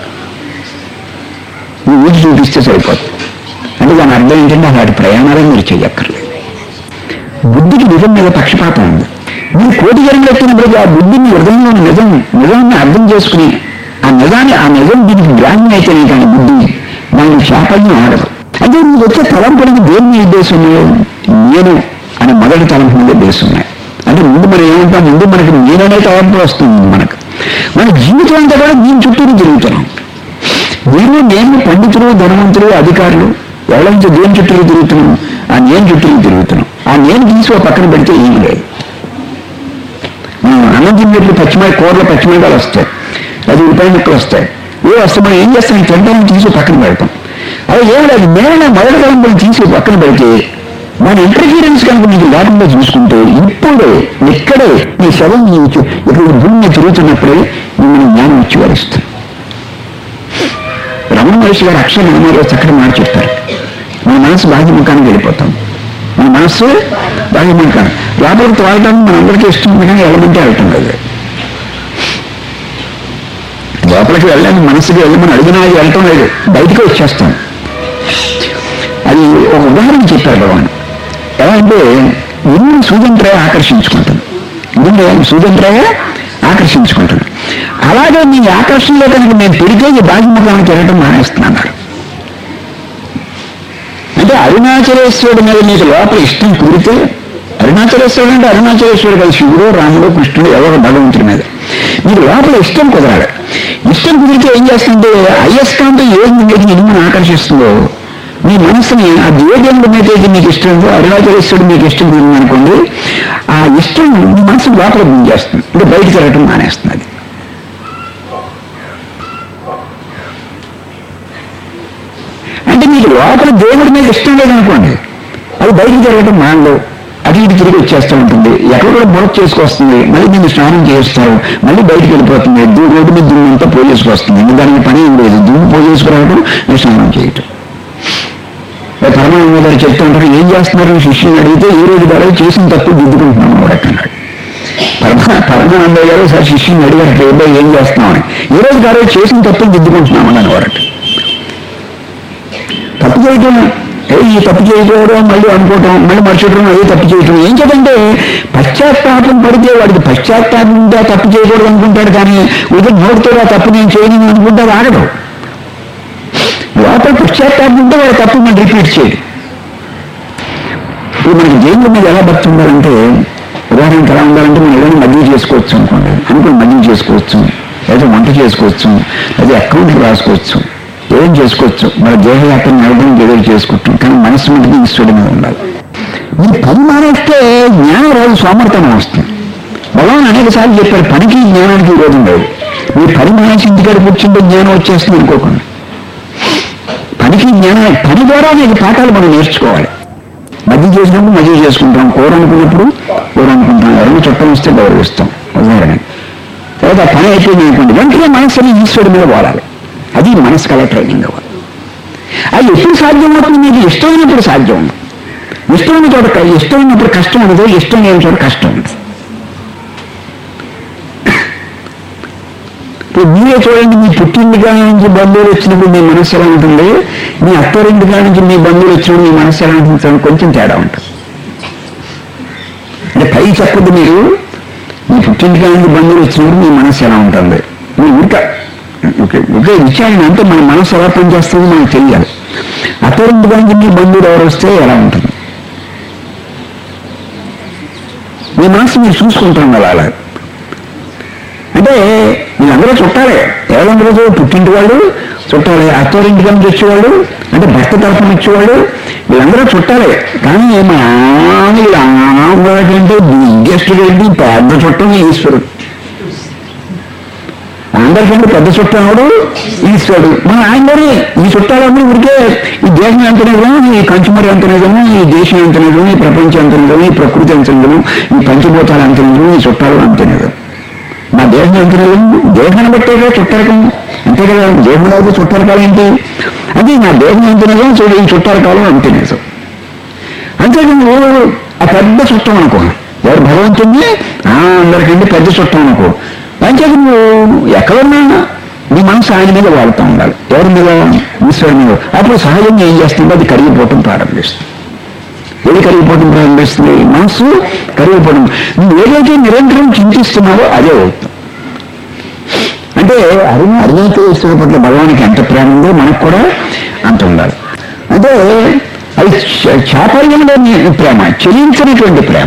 S1: నీ ఈపి చూపిస్తే సరిపోతుంది అంటే దాని అర్థం ఏంటంటే అలాంటి ప్రయాణాలే మీరు చెయ్యక్కర్లేదు బుద్ధికి నిజం మీద పక్షపాతం ఉంది మీరు కోటి జన్మలు ఎత్తినప్పుడు ఆ బుద్ధిని హృదయంలో నిజం నిజాన్ని అర్థం చేసుకుని ఆ నిజాన్ని ఆ నిజం దీనికి గ్రాహ్యం అయితేనే కానీ బుద్ధి దానికి శాపల్యం ఆడదు అంటే మీకు వచ్చే తలంపులకు దేని మీద ఉద్దేశం నేను అనే మొదటి తలంపు మీద ఉద్దేశం ఉన్నాయి అంటే ముందు మనం ఏమంటాం ముందు మనకి నేననే తలంపు వస్తుంది మనకు మన జీవితం అంతా కూడా దీని చుట్టూరు తిరుగుతున్నాం మీరు నేను పండితులు ధనవంతులు అధికారులు ఎవరైతే దేని చుట్టూరు తిరుగుతున్నాం ఆ నేను చుట్టూరు తిరుగుతున్నాం ఆ నేను తీసి ఒక పక్కన పెడితే ఏం లేదు మనం అన్నం తిన్నట్లు పచ్చిమిర కూరలో పచ్చిమిరకాయలు వస్తాయి అది ఉల్లిపాయ ముక్కలు వస్తాయి ఏ వస్తే మనం ఏం చేస్తాం తింటాం తీసి పక్కన పెడతాం అది ఏం లేదు నేను మొదటి తలంపులు తీసి పక్కన పెడితే మన ఇంటర్ఫీరెన్స్ కనుక నీకు లేకుండా చూసుకుంటే ఇప్పుడు ఇక్కడే నీ శవం నీ చు- ఇక్కడ భూమి మీద తిరుగుతున్నప్పుడే మిమ్మల్ని జ్ఞానం ఇచ్చి వరిస్తుంది రమణ మహర్షి గారు అక్షర నామాలో చక్కటి మాట చెప్తారు మన మనసు బాధ్యముఖానికి వెళ్ళిపోతాం మన మనస్సు బాధ్యముఖాన్ని లోపలికి తోడటానికి మన అందరికీ ఇష్టం ఉంది కానీ వెళ్ళమంటే వెళ్ళటం లేదు లోపలికి వెళ్ళాలి మనసుకి వెళ్ళమని అడిగినా అది వెళ్ళటం లేదు బయటకు వచ్చేస్తాం అది ఒక ఉదాహరణ చెప్పారు భగవాన్ ఎలా అంటే ఇన్ని సూర్యంత్రయ ఆకర్షించుకుంటుంది ఇన్ని సూర్యంత్రయ ఆకర్షించుకుంటుంది అలాగే మీ ఆకర్షణలో కనుక నేను పెడితే ఈ బాధ్యముఖానికి వెళ్ళటం మానేస్తున్నాను అంటే అరుణాచలేశ్వరుడు మీద నీకు లోపల ఇష్టం కుదిరితే అరుణాచలేశ్వరుడు అంటే అరుణాచలేశ్వరుడు కాదు శివుడు రాముడు కృష్ణుడు ఎవరు భగవంతుడి మీద నీకు లోపల ఇష్టం కుదరాలి ఇష్టం కుదిరితే ఏం చేస్తుంటే అయ్యస్కాంతం ఏది మీకు నిన్ను ఆకర్షిస్తుందో మీ మనసుని ఆ దేవేంద్ర మీద ఏది మీకు ఇష్టం ఉందో అరుణాచలేశ్వరుడు మీకు ఇష్టం కుదిరింది అనుకోండి ఆ ఇష్టం మీ మనసు లోపల చేస్తుంది అంటే బయటికి వెళ్ళటం మానేస్తుంది అది అంటే మీకు లోపల దేవుడి మీద ఇష్టం లేదనుకోండి అది బయటికి జరగడం మానలో అటు ఇటు తిరిగి వచ్చేస్తూ ఉంటుంది ఎక్కడ కూడా బుడక చేసుకొస్తుంది మళ్ళీ నేను స్నానం చేస్తారు మళ్ళీ బయటికి వెళ్ళిపోతుంది దూ రోడ్డు మీద దుమ్ము అంతా పోయేసుకొస్తుంది ఇంకా దానికి పని ఏం లేదు దుమ్ము పోయేసుకురావడం నేను స్నానం చేయటం పరమానంద గారు చెప్తూ ఉంటారు ఏం చేస్తున్నారు శిష్యుని అడిగితే ఈ రోజు గారు చేసిన తప్పు దిద్దుకుంటున్నాను వాడక్కన్నాడు పరమా పరమానంద గారు సార్ శిష్యుని అడిగారు "అబ్బాయి, ఏం చేస్తున్నామని ఈ రోజు గారు చేసిన తప్పు దిద్దుకుంటున్నామని అనేవారట తప్పు చేయటం ఏ ఈ తప్పు చేయకపోవడం మళ్ళీ అనుకోవటం మళ్ళీ మర్చిపోవడం అదే తప్పు చేయటం ఏం చేద్దంటే పశ్చాత్తాపం పడితే వాడికి పశ్చాత్తాపం ఉంటే ఆ తప్పు చేయకూడదు అనుకుంటాడు కానీ ఉదయం నోటితో ఆ తప్పు నేను చేయను అనుకుంటే అది ఆగడు లోపల పశ్చాత్తాపం ఉంటే వాడు తప్పు మనం రిపీట్ చేయడు ఇప్పుడు మనకి జైలు మీద ఎలా భక్తి ఉండాలంటే ఉదాహరణకి ఎలా ఉండాలంటే మనం ఏదైనా మద్యం చేసుకోవచ్చు అనుకోండి అనుకుని మద్యం చేసుకోవచ్చు లేదా వంట చేసుకోవచ్చు లేదా అకౌంట్కి రాసుకోవచ్చు ఏం చేసుకోవచ్చు మన దేహయాత్ర నడవడానికి ఏదో చేసుకుంటాం కానీ మనసు మటుకు ఈశ్వరుడి మీద ఉండాలి ఈ పని మానేస్తే జ్ఞానం రాదు సోమర్థనం వస్తుంది భగవాన్ అనేక సార్లు చెప్పారు పనికి జ్ఞానానికి విరోధం లేదు మీరు పని మానేసి ఇంటికాడ కూర్చుంటే జ్ఞానం వచ్చేస్తుంది అనుకోకుండా పనికి జ్ఞానం పని ద్వారా నీకు పాఠాలు మనం నేర్చుకోవాలి మధ్య చేసినప్పుడు మధ్య చేసుకుంటాం కూర అనుకున్నప్పుడు కూర అనుకుంటాం ఎవరైనా చుట్టం వస్తే గౌరవిస్తాం ఉదాహరణ తర్వాత ఆ పని అయిపోయింది అనుకోండి వెంటనే మనసుని ఈశ్వరుడి మీద వాడాలి అది మనసు కల ట్రైనింగ్ అవ్వాలి అది ఎప్పుడు సాధ్యమవుతుంది మీకు ఇష్టమైనప్పుడు సాధ్యం ఉంది ఇష్టమైన చోట క- ఇష్టమైనప్పుడు కష్టం ఉండదు ఇష్టం లేని చోట కష్టం ఉండదు ఇప్పుడు మీరే చూడండి మీ పుట్టింటిగా నుంచి బంధువులు వచ్చినప్పుడు మీ మనసు ఎలా ఉంటుంది మీ అత్తరింటిగా నుంచి మీ బంధువులు వచ్చినప్పుడు మీ మనసు ఎలా ఉంటుంది చూడండి, కొంచెం తేడా ఉంటుంది అంటే పై చెప్పదు మీరు మీ పుట్టింటిగా నుంచి బంధువులు వచ్చినప్పుడు మీ మనసు ఎలా ఉంటుంది మీ ఊరిక ఓకే ఒకే విచారణ అంటే మన మనసు ఎలా పనిచేస్తుందో మనకు తెలియాలి అత్తరింటిగా నుంచి మీ బంధువులు ఎవరు వస్తే ఎలా ఉంటుంది మీ మనసు మీరు చూసుకుంటాం అలా అలా అంటే వీళ్ళందరూ చుట్టాలే ఎవరందరూ పుట్టింటి వాళ్ళు చుట్టాలే అత్తవారింటి నుంచి వచ్చేవాళ్ళు అంటే భర్త తరఫున వచ్చేవాళ్ళు వీళ్ళందరూ చుట్టాలే కానీ మా వీళ్ళంటే బిగ్గెస్ట్ ఏంటి పెద్ద చుట్టం ఈశ్వరుడు అందరికంటే పెద్ద చుట్టాడు ఈశ్వరుడు మన ఆయనలోనే ఈ చుట్టాలన్నీ ఉడికే ఈ దేశం ఎంత నిజము ఈ కంచుమరి ఎంత నిజము ఈ దేశం ఎంత నిజము ఈ ప్రపంచం ఎంత నిజము ఈ ప్రకృతి ఎంత నిజము ఈ పంచభూతాలు ఎంత నిజము ఈ చుట్టాలు అంత నిజం నా దేహం ఎంత నిజం దేహాన్ని బట్టేగా చుట్టారకం అంతే కదా దేహం అయితే చుట్టారకాలం ఏంటి అది నా దేహం ఎంత నిజం చూడు ఈ చుట్టారకాలం అంతే నిజం అంతే నువ్వు ఆ పెద్ద చుట్టం అనుకో ఎవరు భగవంతుడిని ఆ, అందరికంటే పెద్ద చుట్టం అనుకో అంతే నువ్వు ఎక్కడున్నా నీ మనసు ఆయన మీద వాడుతూ ఉండాలి ఎవరి మీద ఈశ్వరుడి మీద అప్పుడు సహజంగా ఏం చేస్తుందో అది కరిగిపోవటం ప్రారంభిస్తుంది ఏది కరిగిపోవడం ప్రారంభిస్తుంది మనసు కరిగిపోవడం నువ్వు ఏదైతే నిరంతరం చింతిస్తున్నావో అదే అవుతుంది అంటే అరుణ అరుణాచలేశ్వరుడు పట్ల భగవానికి ఎంత ప్రేమ ఉందో మనకు కూడా అంత ఉండాలి అంటే అది చ- చాపల్యంలో ప్రేమ చెలించినటువంటి ప్రేమ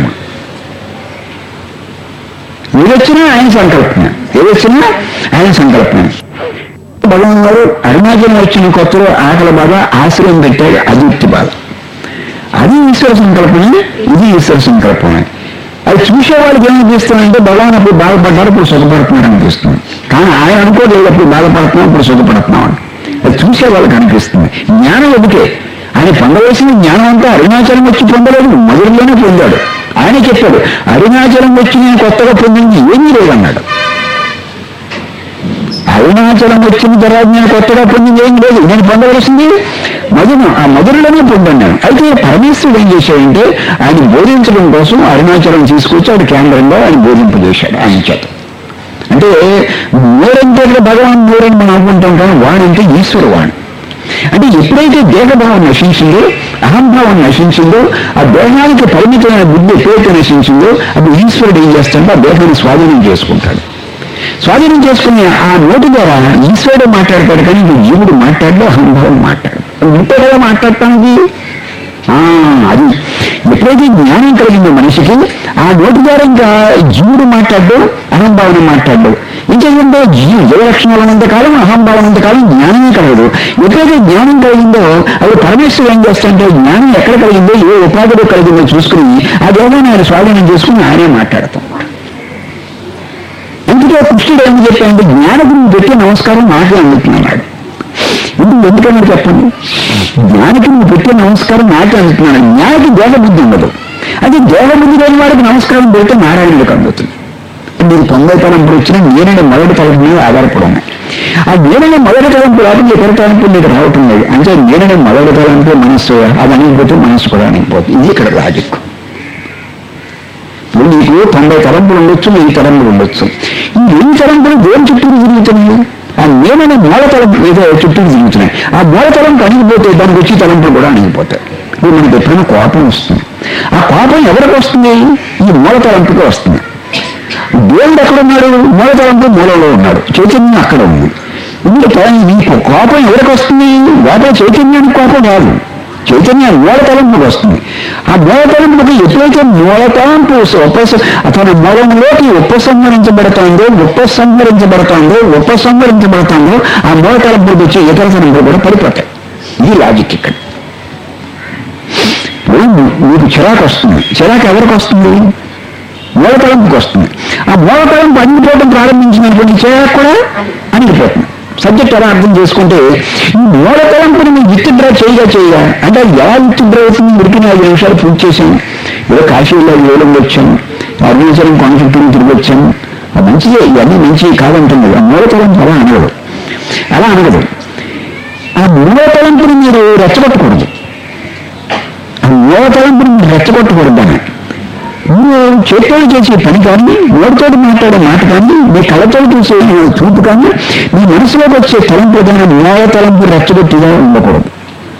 S1: ఏదొచ్చినా ఆయన సంకల్పమే ఏదొచ్చినా ఆయన సంకల్పమే భగవాన్ గారు అరుణాచలం వచ్చిన కొత్తలో ఆకలి బాధ ఆశ్రయం పెట్టాడు అదృప్తి బాధ అది ఈశ్వర సంకల్పమే ఇది ఈశ్వర సంకల్పమే అది చూసే వాళ్ళకి ఏమనిపిస్తుందంటే భగవాన్ అప్పుడు బాధపడ్డారు ఇప్పుడు సుఖపడుతున్నారు అనిపిస్తుంది కానీ ఆయన అనుకోలేదు అప్పుడు బాధపడుతున్నాం ఇప్పుడు సుఖపడుతున్నాం అని అది చూసే వాళ్ళకి అనిపిస్తుంది జ్ఞానం ఒకటే ఆయన పొందవలసిన జ్ఞానం అంతా అరుణాచలం వచ్చి పొందలేదు మొదలులోనే పొందాడు ఆయన చెప్పాడు అరుణాచలం వచ్చి నేను కొత్తగా పొందింది ఏమీ లేదన్నాడు అరుణాచలం వచ్చిన తర్వాత నేను కొత్తగా పొందింది ఏం లేదు నేను పొందవలసింది మధును ఆ మధురలోనే పొందాను నేను అయితే పరమేశ్వరుడు ఏం చేశాడంటే ఆయన బోధించడం కోసం అరుణాచలం తీసుకొచ్చి ఆయన కేంద్రంగా ఆయన బోధింపజేశాడు ఆయన చేత అంటే నోరంటే ఇక్కడ భగవాన్ నోరని మనం అనుకుంటాం కానీ వాడంటే ఈశ్వర వాణి అంటే ఎప్పుడైతే దేహభావం నశించిందో అహంభావం నశించిందో ఆ దేహానికి పరిమితమైన బుద్ధి ఎప్పుడైతే నశించిందో అప్పుడు ఈశ్వరుడు ఏం చేస్తాడో ఆ దేహాన్ని స్వాధీనం చేసుకుంటాడు స్వాధీనం చేసుకుని ఆ నోటి ద్వారా ఈశ్వరుడు మాట్లాడతాడు కానీ ఇప్పుడు జీవుడు మాట్లాడలో అహంభావం మాట్లాడు ఉంటే కదా మాట్లాడటానికి ఆ, అది ఎప్పుడైతే జ్ఞానం కలిగిందో మనిషికి ఆ నోటి ద్వారా ఇంకా జీవుడు మాట్లాడు అహంభావన మాట్లాడు ఇంకేంటంటే జీవ జీవ లక్షణాలు ఉన్నంత కాలం అహంభావం ఉన్నంత కాలం జ్ఞానమే కలగదు ఎప్పుడైతే జ్ఞానం కలిగిందో అది పరమేశ్వరుడు ఏం చేస్తాడంటే జ్ఞానం ఎక్కడ కలిగిందో ఏ ఉపాధిలో కలిగిందో చూసుకుని ఆ దేవాన్ని ఆయన స్వాధీనం చేసుకుని ఆయనే మాట్లాడతాం అందుకే కృష్ణుడు ఏం చెప్పాడంటే జ్ఞాన గురించి పెట్టి నమస్కారం నాకే అందుతున్నాడు ఎందుకు ఎందుకని చెప్పండి జ్ఞానికి నువ్వు పెట్టే నమస్కారం నాకే అందుతున్నాడు జ్ఞానికి దేహబుద్ధి ఉండదు అది దేహబుద్ధి లేని వాడికి నమస్కారం పెడితే నారాయణుడికి అందుతుంది మీరు తొంభై తలంపులు వచ్చినా నేననే మొదటి తలంపు మీద ఆధారపడి ఉన్నాయి ఆ నేననే మొదటి తలంపు లేకపోతే ఇతర తలంపు నీకు రావటం లేదు అంటే నేననే మొదటి తలంపు మనస్సు అది అనిగిపోతే మనస్సు కూడా అనిగిపోతుంది ఇది ఇక్కడ లాజిక్ ఇప్పుడు నీకు తొంభై తలంపులు ఉండొచ్చు వెయ్యి తలంపులు ఉండొచ్చు ఈ వెయ్యి తలంపులు దేని చుట్టూ తిరుగుతున్నాయి ఆ నేననే మూల తలంపు ఏదో చుట్టూ తిరుగుతున్నాయి ఆ మూల తలంపు అణిగిపోతే దానికి వచ్చి తలంపులు కూడా అణిగిపోతాయి ఇప్పుడు మనకి ఎప్పుడైనా కోపం వస్తుంది ఆ కోపం ఎవరికి వస్తుంది ఈ మూల తలంపుకి వస్తుంది దేవుడు ఎక్కడున్నాడు మూల తలంపు మూలలో ఉన్నాడు చైతన్యం అక్కడ ఉంది ఇంకా నీకు కోపం ఎవరికి వస్తుంది లోపల చైతన్యానికి కోపం రాదు చైతన్యం మూల తలంపుకి వస్తుంది ఆ మూల తలంపుకి ఎప్పుడైతే మూల తలంపు ఉపస తన మూలంలోకి ఉపసంహరించబడుతుందో ఉపసంహరించబడుతుందో ఉపసంహరించబడుతుందో ఆ మూల తలంపుకి వచ్చే ఇతర తలంపులు కూడా పడిపోతాయి ఇది లాజిక్ ఇక్కడ ఇప్పుడు మీకు చిరాకు వస్తుంది చిరాకు ఎవరికి వస్తుంది మూలతలంపుకి వస్తుంది ఆ మూలతలంపు అణిగిపోవడం ప్రారంభించినటువంటి చిరాకు కూడా అణిగిపోతుంది సబ్జెక్ట్ ఎలా అర్థం చేసుకుంటే ఈ మూలతలంపుని మీరు విత్డ్రా చేయగా చేయగా అంటే అది ఎలా విత్డ్రా అవుతుంది ఉడికి ఐదు నిమిషాలు పూజ చేశాం ఏదో కాశీలో వేలం వచ్చాం అరుణాచలం కొండ చుట్టూ తిరిగి వచ్చాం అది మంచిదే ఇవన్నీ మంచివి కాదంటుంది ఆ మూలతలంపు అలా అనగదు అలా అనగదు ఆ మూలతలంపుని మీరు రెచ్చగొట్టకూడదు ఆ మూలతలంపుని మీరు రెచ్చగొట్టకూడదు దాన్ని మీరు చేతితో చేసే పని కానీ నోటితోటి మాట్లాడే మాట కానీ మీ కళ్ళతో చూసే చూపు కానీ మీ మనసులోకి వచ్చే తలంపు ఏదైనా మూల తలంపు రెచ్చగొట్టిగా ఉండకూడదు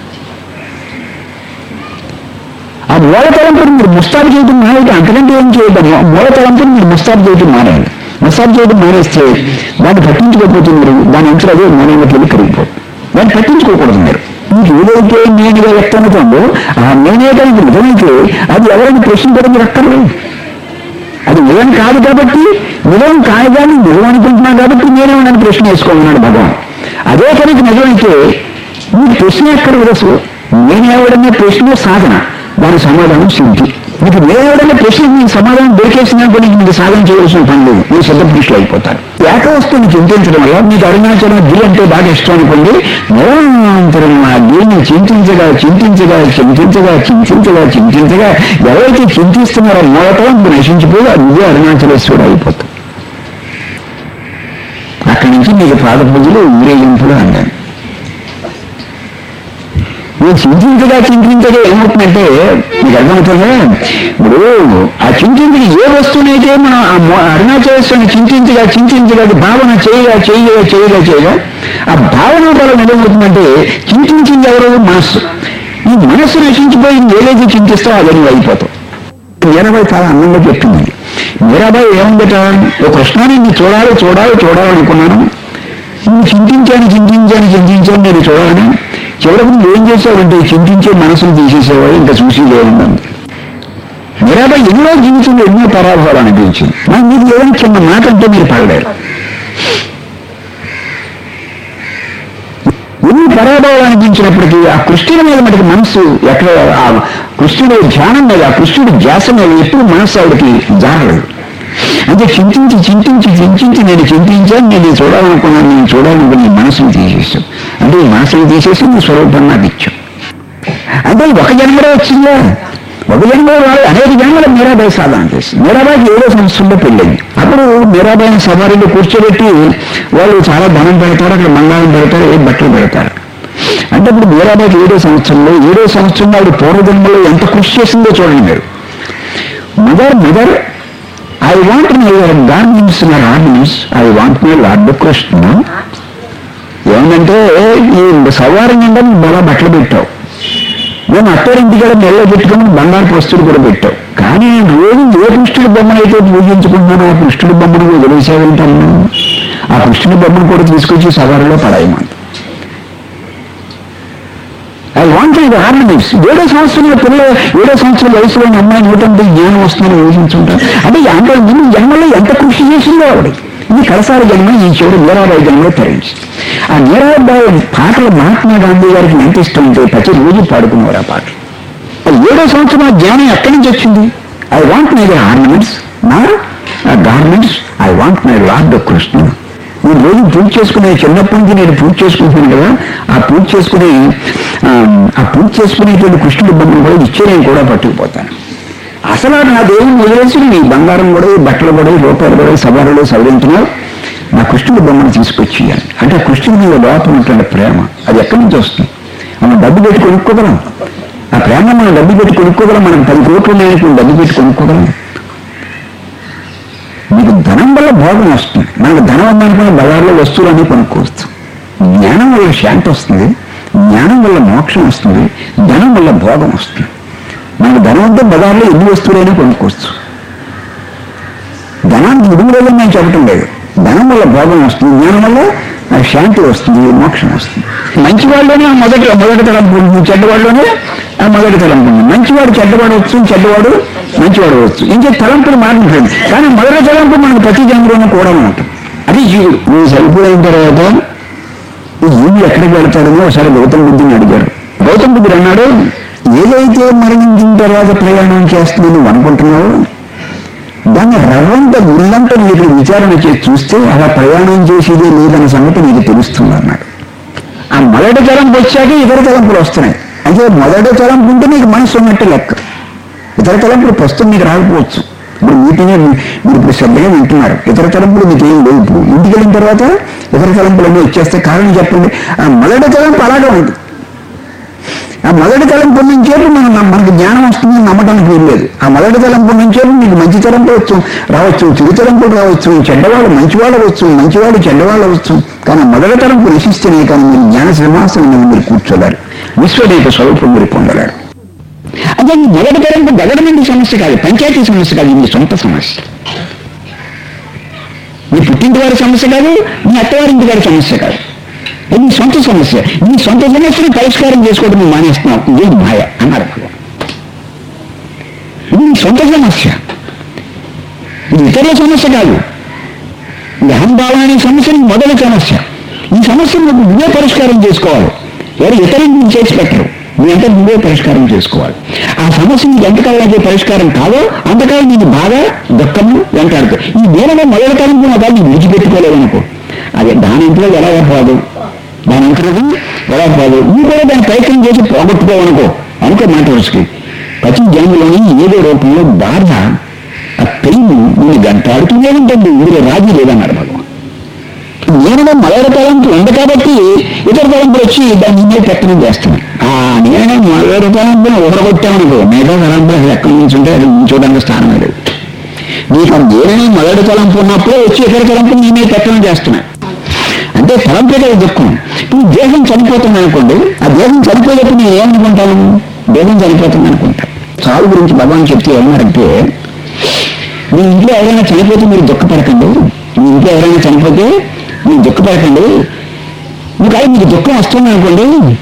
S1: ఆ మూల తలంపుని మీరు ముస్తాబు చేయడం మానేది అంతకంటే ఏం చేయడం ఆ మూల తలంపుని మీరు ముస్తాబు చేయడం మానేయాలి ముస్తాబు చేయడం మానేస్తే దాన్ని పట్టించుకోకపోతే మీరు దాని అంతా అదే మూలంలోకి వెళ్ళి కరిగిపోతుంది దాన్ని పట్టించుకోకూడదు మీరు మీకు ఏదైతే నేనుగా వ్యక్తమవుతుందో ఆ నేనే కనుక నిజమైతే అది ఎవరైనా ప్రశ్న కూడా మీరు అక్కర్లేదు అది నిజం కాదు కాబట్టి నిజం కాదు కానీ నిజం అనుకుంటున్నాను కాబట్టి నేనే ఉన్నాను ప్రశ్న వేసుకోమన్నాడు భగవాన్ అదే కనుక నిజమైతే మీకు ప్రశ్న ఎక్కడ అసలు నేనేవడమే ప్రశ్న సాధన దాని సమాధానం సిద్ధి మీకు నేనేవడమే ప్రశ్న మీకు సమాధానం దొరికేసినప్పుడు మీకు సాధన చేయవలసిన పని లేదు మీరు సిద్ధ పురుషులు అయిపోతారు ఏకవస్తుని చింతించడం వల్ల మీకు అరుణాచలం గిరి అంటే బాగా ఇష్టం అనుకోండి నిరంతరం ఆ గిరిని చింతించగా చింతించగా చింతించగా చింతించగా చింతించగా ఎవరైతే చింతిస్తున్నారో మూలతం నశించిపోయి అది ఇదే అరుణాచలేశ్వరుడు అయిపోతుంది అక్కడి నుంచి మీకు పాద పూజలు ఊరేగింపులు అన్నారు మీరు చింతించగా చింతించగా ఏమవుతుందంటే మీకు అర్థమవుతుందా ఇప్పుడు ఆ చింతించగా ఏ వస్తువునైతే మనం ఆ మొ- అరుణాచలేశ్వరుని చింతించగా చింతించగా అది భావన చేయగా చేయగా చేయగా చేయగా ఆ భావన వల్ల ఏమవుతుందంటే చింతించింది ఎవరు మనస్సు ఈ మనస్సు నశించిపోయి ఏదైతే చింతిస్తావో అది నువ్వు అయిపోతావు మీరాబాయి చాలా అందంగా చెప్పింది మీరాబాయి ఏముందట ఓ కృష్ణాన్ని నీ చూడాలి చూడాలి చూడాలనుకున్నాను నువ్వు చింతించాను చింతించాను చింతించాను నేను చూడాలని చివరికి నువ్వు ఏం చేసావంటే చింతించే మనసును తీసేసేవాడు ఇంకా చూసి లేదండి మీరాబాయి ఎన్నో జీవితంలో ఎన్నో పరాభాలు అనిపించింది నాకు మీకు ఏదైనా చిన్న మాట అంటే మీరు పడలేరు ఎన్ని పరాభావాలు అనిపించినప్పటికీ ఆ కృష్ణుడి మీద మనకి మనసు ఎక్కడ ఆ కృష్ణుడి ధ్యానం మీద ఆ కృష్ణుడి ధ్యాస మీద ఎప్పుడు మనసు ఆవిడకి జారలేదు అంటే చింతించి చింతించి చింతించి నేను చింతించాను నేను చూడాలనుకున్నాను నేను చూడాలనుకుని నీ మనసుని తీసేసాను అంటే ఈ మనసుని తీసేసి నీ స్వరూపాన్ని నాకు ఇచ్చావు అంటే ఒక జన్మలో వచ్చిందా ఒక జన్మలో వాళ్ళు అనేక జన్మల మీరాబాయి సాధన చేసింది మీరాబాయికి ఏడో సంవత్సరంలో పెళ్ళింది అప్పుడు మీరాబాయిని సవారీలో కూర్చోబెట్టి వాళ్ళు చాలా ధనం పెడతారు అక్కడ మంగాళం పెడతారు ఏ బట్టలు పెడతారు అంటే ఇప్పుడు మీరాబాయికి ఏడో సంవత్సరంలో ఏడో సంవత్సరంలో ఆవిడ పూర్వజన్మలో ఎంత కృషి చేసిందో చూడండి మీరు mother mother I want my your garments my ornaments I want my Lord Krishna ఏమంటే ఈ సవారి నిండా నువ్వు బాగా బట్టలు పెట్టావు నేను అత్తారింటికి కూడా మెల్ల పెట్టుకుని బంగారు వస్తువులు కూడా పెట్టావు కానీ రోజు ఏ కృష్ణుడి బొమ్మనైతే పూజించుకుంటున్నానో ఆ కృష్ణుడి బొమ్మను వదిలేసేవంటాను ఆ కృష్ణుడి బొమ్మను కూడా తీసుకొచ్చి సవారిలో పడాయమంట ఐ వాంట్ ఇది ఆర్నమెంట్స్ ఏడో సంవత్సరంలో పిల్ల ఏడో సంవత్సరం వయసులో ఉన్న అమ్మాయి నూటంటే జ్ఞానం వస్తుందని ఊహించుంటారు అంటే ఈ అంటే ముందు జన్మలో ఎంత కృషి చేసిందో ఆవిడ ఇది కడసారి జన్మ ఈ చివరి మీరాబాయి జన్మలో తరించి ఆ మీరాబాయి పాటలు మహాత్మా గాంధీ గారికి ఎంత ఇష్టం ఉంటే ప్రతి రోజు పాడుకునేవారు ఆ పాటలు అది ఏడో సంవత్సరం ఆ జ్ఞానం ఎక్కడి నుంచి వచ్చింది ఐ వాంట్ మై ఆర్నమెంట్స్ నా garments I want my Lord Krishna నేను రోజు పూజ చేసుకునే చిన్నప్పటి నుంచి నేను పూజ చేసుకుంటున్నాను కదా ఆ పూజ చేసుకునే ఆ, ఆ పూజ చేసుకునేటువంటి కృష్ణుడి బొమ్మను కూడా ఇచ్చే నేను కూడా పట్టుకుపోతాను అసలు నా దేవుని వదిలేసి నీ బంగారం కూడా ఈ బట్టలు కూడా ఈ రూపాయలు కూడా ఈ సవారులు సవరించినావు నా కృష్ణుడి బొమ్మను తీసుకొచ్చి ఇయ్యాలి. అంటే ఆ కృష్ణుడి మీద లోపల ఉన్నటువంటి ప్రేమ అది ఎక్కడి నుంచి వస్తుంది మనం డబ్బు పెట్టి కొనుక్కోగలం ఆ ప్రేమ మనం డబ్బు పెట్టి కొనుక్కోగలం మనం పది కోట్లు ఉన్నాయనుకుని డబ్బు పెట్టి కొనుక్కోగలం మీకు ధనం వల్ల భోగం వస్తుంది మనకు ధనం ఉందనుకున్న బజార్లో వస్తువులన్నీ కొనుక్కోవచ్చు జ్ఞానం వల్ల శాంతి వస్తుంది జ్ఞానం వల్ల మోక్షం వస్తుంది ధనం వల్ల భోగం వస్తుంది మనకు ధనం ఉంటే బజార్లో ఎన్ని వస్తువులైనా కొనుక్కోవచ్చు ధనాన్ని ఇడుగులేదని నేను చెప్పటం లేదు ధనం వల్ల భోగం వస్తుంది జ్ఞానం వల్ల ఆ శాంతి వస్తుంది మోక్షం వస్తుంది మంచి వాళ్ళలోనే ఆ మొదటి మొదటి తలంపు ఉంటుంది చెడ్డవాళ్ళలోనే ఆ మొదటి తలంపు ఉంది మంచివాడు చెడ్డవాడు వచ్చు చెడ్డవాడు మంచివాడు వచ్చు ఇంకే తలంపులు మారిపోయింది కానీ మొదటి తలంపు మనకు ప్రతి జన్మలోనూ కూడా ఉంటుంది అది జీవుడు నువ్వు చనిపోయిన తర్వాత ఈ జీవుడు ఎక్కడికి వెళ్తాడని ఒకసారి గౌతమ బుద్ధిని అడిగాడు గౌతమ బుద్ధుడు అన్నాడు ఏదైతే మరణించిన తర్వాత ప్రయాణం చేస్తుందని నువ్వు అనుకుంటున్నావో దాన్ని రవ్వంత గుళ్ళంతా మీరు విచారణ చేసి చూస్తే అలా ప్రయాణం చేసేదే లేదన్న సంగతి నీకు తెలుస్తుంది అన్నాడు ఆ మొదటి తలంపు వచ్చాక ఇతర తలంపులు వస్తున్నాయి అంటే మొదటి తలంపు ఉంటే నీకు మనసు ఉన్నట్టు లెక్క ఇతర తలంపులు ప్రస్తుతం మీకు రాకపోవచ్చు ఇప్పుడు మీటింగ్ మీరు ఇప్పుడు శ్రద్ధగా వింటున్నారు ఇతర తలంపులు మీకు ఏం లేవు ఇప్పుడు ఇంటికి వెళ్ళిన తర్వాత ఇతర తలంపులన్నీ వచ్చేస్తే కారణం చెప్పండి ఆ మొదటి తలంపు అలాగే ఉంది ఆ మొదటి తలంపు నుంచేపు మనం మనకు జ్ఞానం వస్తుందని నమ్మడానికి వీల్లేదు ఆ మొదటి తలంపు నుంచేపు మీకు మంచి తలంపు వచ్చు రావచ్చు చెడు తలంపులు రావచ్చు చెడ్డవాళ్ళు మంచివాళ్ళు అవ్వచ్చు మంచివాళ్ళు చెడ్డవాళ్ళు అవ్వచ్చు కానీ ఆ మొదటి తలంపు నశిస్తేనే కానీ మీరు జ్ఞాన సింహాసనం మీద మీరు కూర్చోలేరు విశ్వదేక స్వరూపం మీరు పొందలేరు అదే ఈ మొదటి తలంపు గవర్నమెంట్ సమస్య కాదు పంచాయతీ సమస్య కాదు ఇది మీ సొంత సమస్య మీ పుట్టింటి వారి సమస్య కాదు మీ అత్తవారింటి వారి సమస్య కాదు ఇది నీ సొంత సమస్య నీ సొంత సమస్యను పరిష్కారం చేసుకోవడం నువ్వు మానేస్తున్నావు ఇది మాయ అన్నారు భగవాన్. ఇది నీ సొంత సమస్య ఇది ఇతరుల సమస్య కాదు ఇది అహంభావం అనే సమస్య నీ మొదటి సమస్య ఈ సమస్యను నువ్వు నువ్వే పరిష్కారం చేసుకోవాలి ఎవరు ఇతరులు నువ్వు చేసి పెట్టరు నీ అంతా నువ్వే పరిష్కారం చేసుకోవాలి ఆ సమస్య నీకు ఎంతకాలం అయితే పరిష్కారం కాదో అంతకాలం నీకు బాగా దుఃఖము వెంటాడుతుంది ఈ నేనగా మొదటి తరంపు నా దాన్ని విడిచిపెట్టుకోలేదనుకో అదే దాని ఇంట్లో ఎలా పోదు దాని ఇంట్లో ఎలా పోదు నువ్వు కూడా దాన్ని ప్రయత్నం చేసి పోగొట్టుకోవనుకో అనుకో మాట వరుసకి ప్రతి జన్మలోని ఏదో రూపంలో బాధ ఆ పెయిన్ నేను గంటాడుతూనే ఉంటుంది ఇందులో రాజీ లేదన్నాడు భగవాన్ నేను మొదటి తలంపు ఉంది కాబట్టి ఇతర తలంపులు వచ్చి దాన్ని మీద పెట్టడం చేస్తున్నాను ఆ నేను మొదటి తలంపును ఊరగొట్టామనుకో మిగతా తలంపులు అసలు ఎక్కడి నుంచి ఉంటే అది ఉంచడానికి స్థానం లేదు నీకు ఆ నేనే మొదటి తలంపు ఉన్నప్పుడే వచ్చి ఇతర తలంపు నీ మీద పెట్టడం చేస్తున్నా అంటే తలంపే కదా దుఃఖం ఇప్పుడు దేహం చనిపోతుంది అనుకోండి ఆ దేహం చనిపోయేటప్పుడు నేను ఏమనుకుంటాను దేహం చనిపోతుంది అనుకుంటా చావు గురించి భగవాన్ చెప్తే ఏమన్నారంటే మీ ఇంట్లో ఎవరైనా చనిపోతే మీరు దుఃఖపడకండి మీ ఇంట్లో ఎవరైనా చనిపోతే మీరు దుఃఖపడకండి మీకు అది మీకు దుఃఖం వస్తుంది అనుకోండి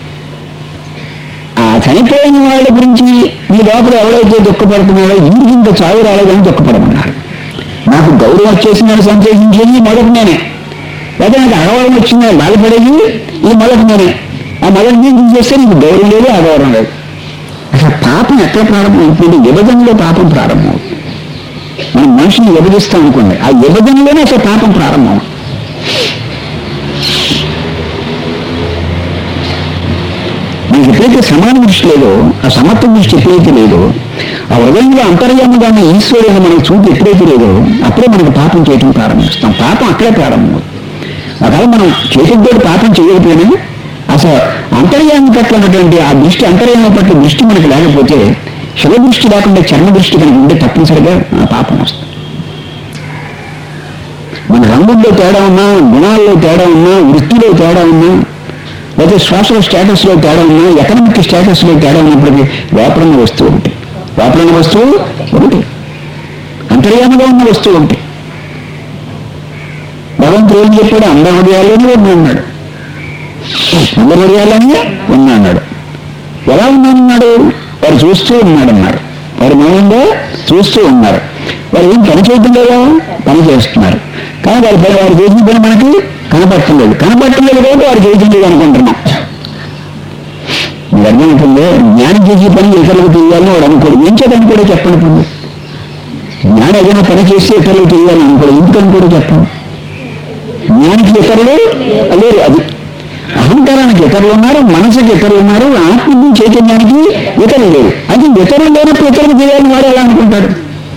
S1: ఆ చనిపోయిన వాళ్ళ గురించి మీ లోపల ఎవరైతే దుఃఖపడుతున్నారో ఇంటికి ఇంత చావు రాలేదని దుఃఖపడమన్నారు నాకు గౌరవం వచ్చేసిందని సంతోషించేది మొదటి నేనే లేదా నాకు అగౌరవం వచ్చిందని బాధపడేది ఈ మొదటి నేనే ఆ మొదటి నేను చూసేస్తే నీకు గౌరవం లేదు అగౌరవం లేదు అసలు పాపం ఎక్కడ ప్రారంభం అవుతుంది విభజనలో పాపం ప్రారంభం అవుతుంది మనం మనిషిని విభజిస్తాం అనుకోండి ఆ విభజనలోనే అసలు పాపం ప్రారంభం ఎప్పుడైతే సమాన దృష్టి లేదో ఆ సమత్వ దృష్టి ఎప్పుడైతే లేదో ఆ హృదయంలో అంతర్యామగానే ఈశ్వరుని మనకు చూపు ఎప్పుడైతే లేదో అప్పుడే మనకు పాపం చేయటం ప్రారంభిస్తాం పాపం అక్కడే ప్రారంభమవుతుంది ఒకవేళ మనం చేతితో పాపం చేయకపోయినా అసలు అంతర్యామి పట్ల ఉన్నటువంటి ఆ దృష్టి అంతర్యామి పట్ల దృష్టి మనకు లేకపోతే శివ దృష్టి లేకుండా చర్మ దృష్టి కనుక ఉంటే తప్పనిసరిగా ఆ పాపం వస్తుంది మన రంగుల్లో తేడా ఉన్నా గుణాల్లో తేడా ఉన్నా వృత్తిలో తేడా ఉన్నా లేదా సోషల్ స్టేటస్లో తేడా ఉన్నా ఎకనామిక్ స్టేటస్లో తేడా ఉన్నప్పటికీ లోపలన్న వస్తువు ఒకటి లోపలన్న వస్తువు ఒకటి అంతర్యామగా ఉన్న వస్తువు ఒకటి భగవంతుడు ఏం చెప్పాడు అందరి హృదయాల్లోనే ఉన్నా అన్నాడు అందరి హృదయాల్లోనే ఉన్నా అన్నాడు ఎలా ఉన్నానన్నాడు వారు చూస్తూ ఉన్నాడు అన్నారు వారు మౌనంగా చూస్తూ ఉన్నారు వారు ఏం పని చేయడం లేదా పని చేస్తున్నారు కానీ వారి పని వారు చేసిన పని మనకి కనపడటం లేదు కనపడటం లేదు కాబట్టి వారు చేయటం లేదు అనుకుంటున్నాం మీకు అర్థమవుతుంది జ్ఞానం చేసే పని ఇతరులకు తెలియాలని వాడు అనుకోడు ఏం చేద్దాం కూడా చెప్పండి ఇప్పుడు జ్ఞానం ఏదైనా పని చేస్తే ఇతరులకు తెలియాలని అనుకోడు ఎందుకని కూడా చెప్పండి జ్ఞానికి ఇతరులు లేరు అది అహంకారానికి ఇతరులు ఉన్నారు మనసుకి ఇతరులు ఉన్నారు ఆత్మ చైతన్యానికి ఇతరులు లేరు అది ఇతరులు లేనప్పుడు ఇతరులు చేయాలని వాడు ఎలా అనుకుంటాడు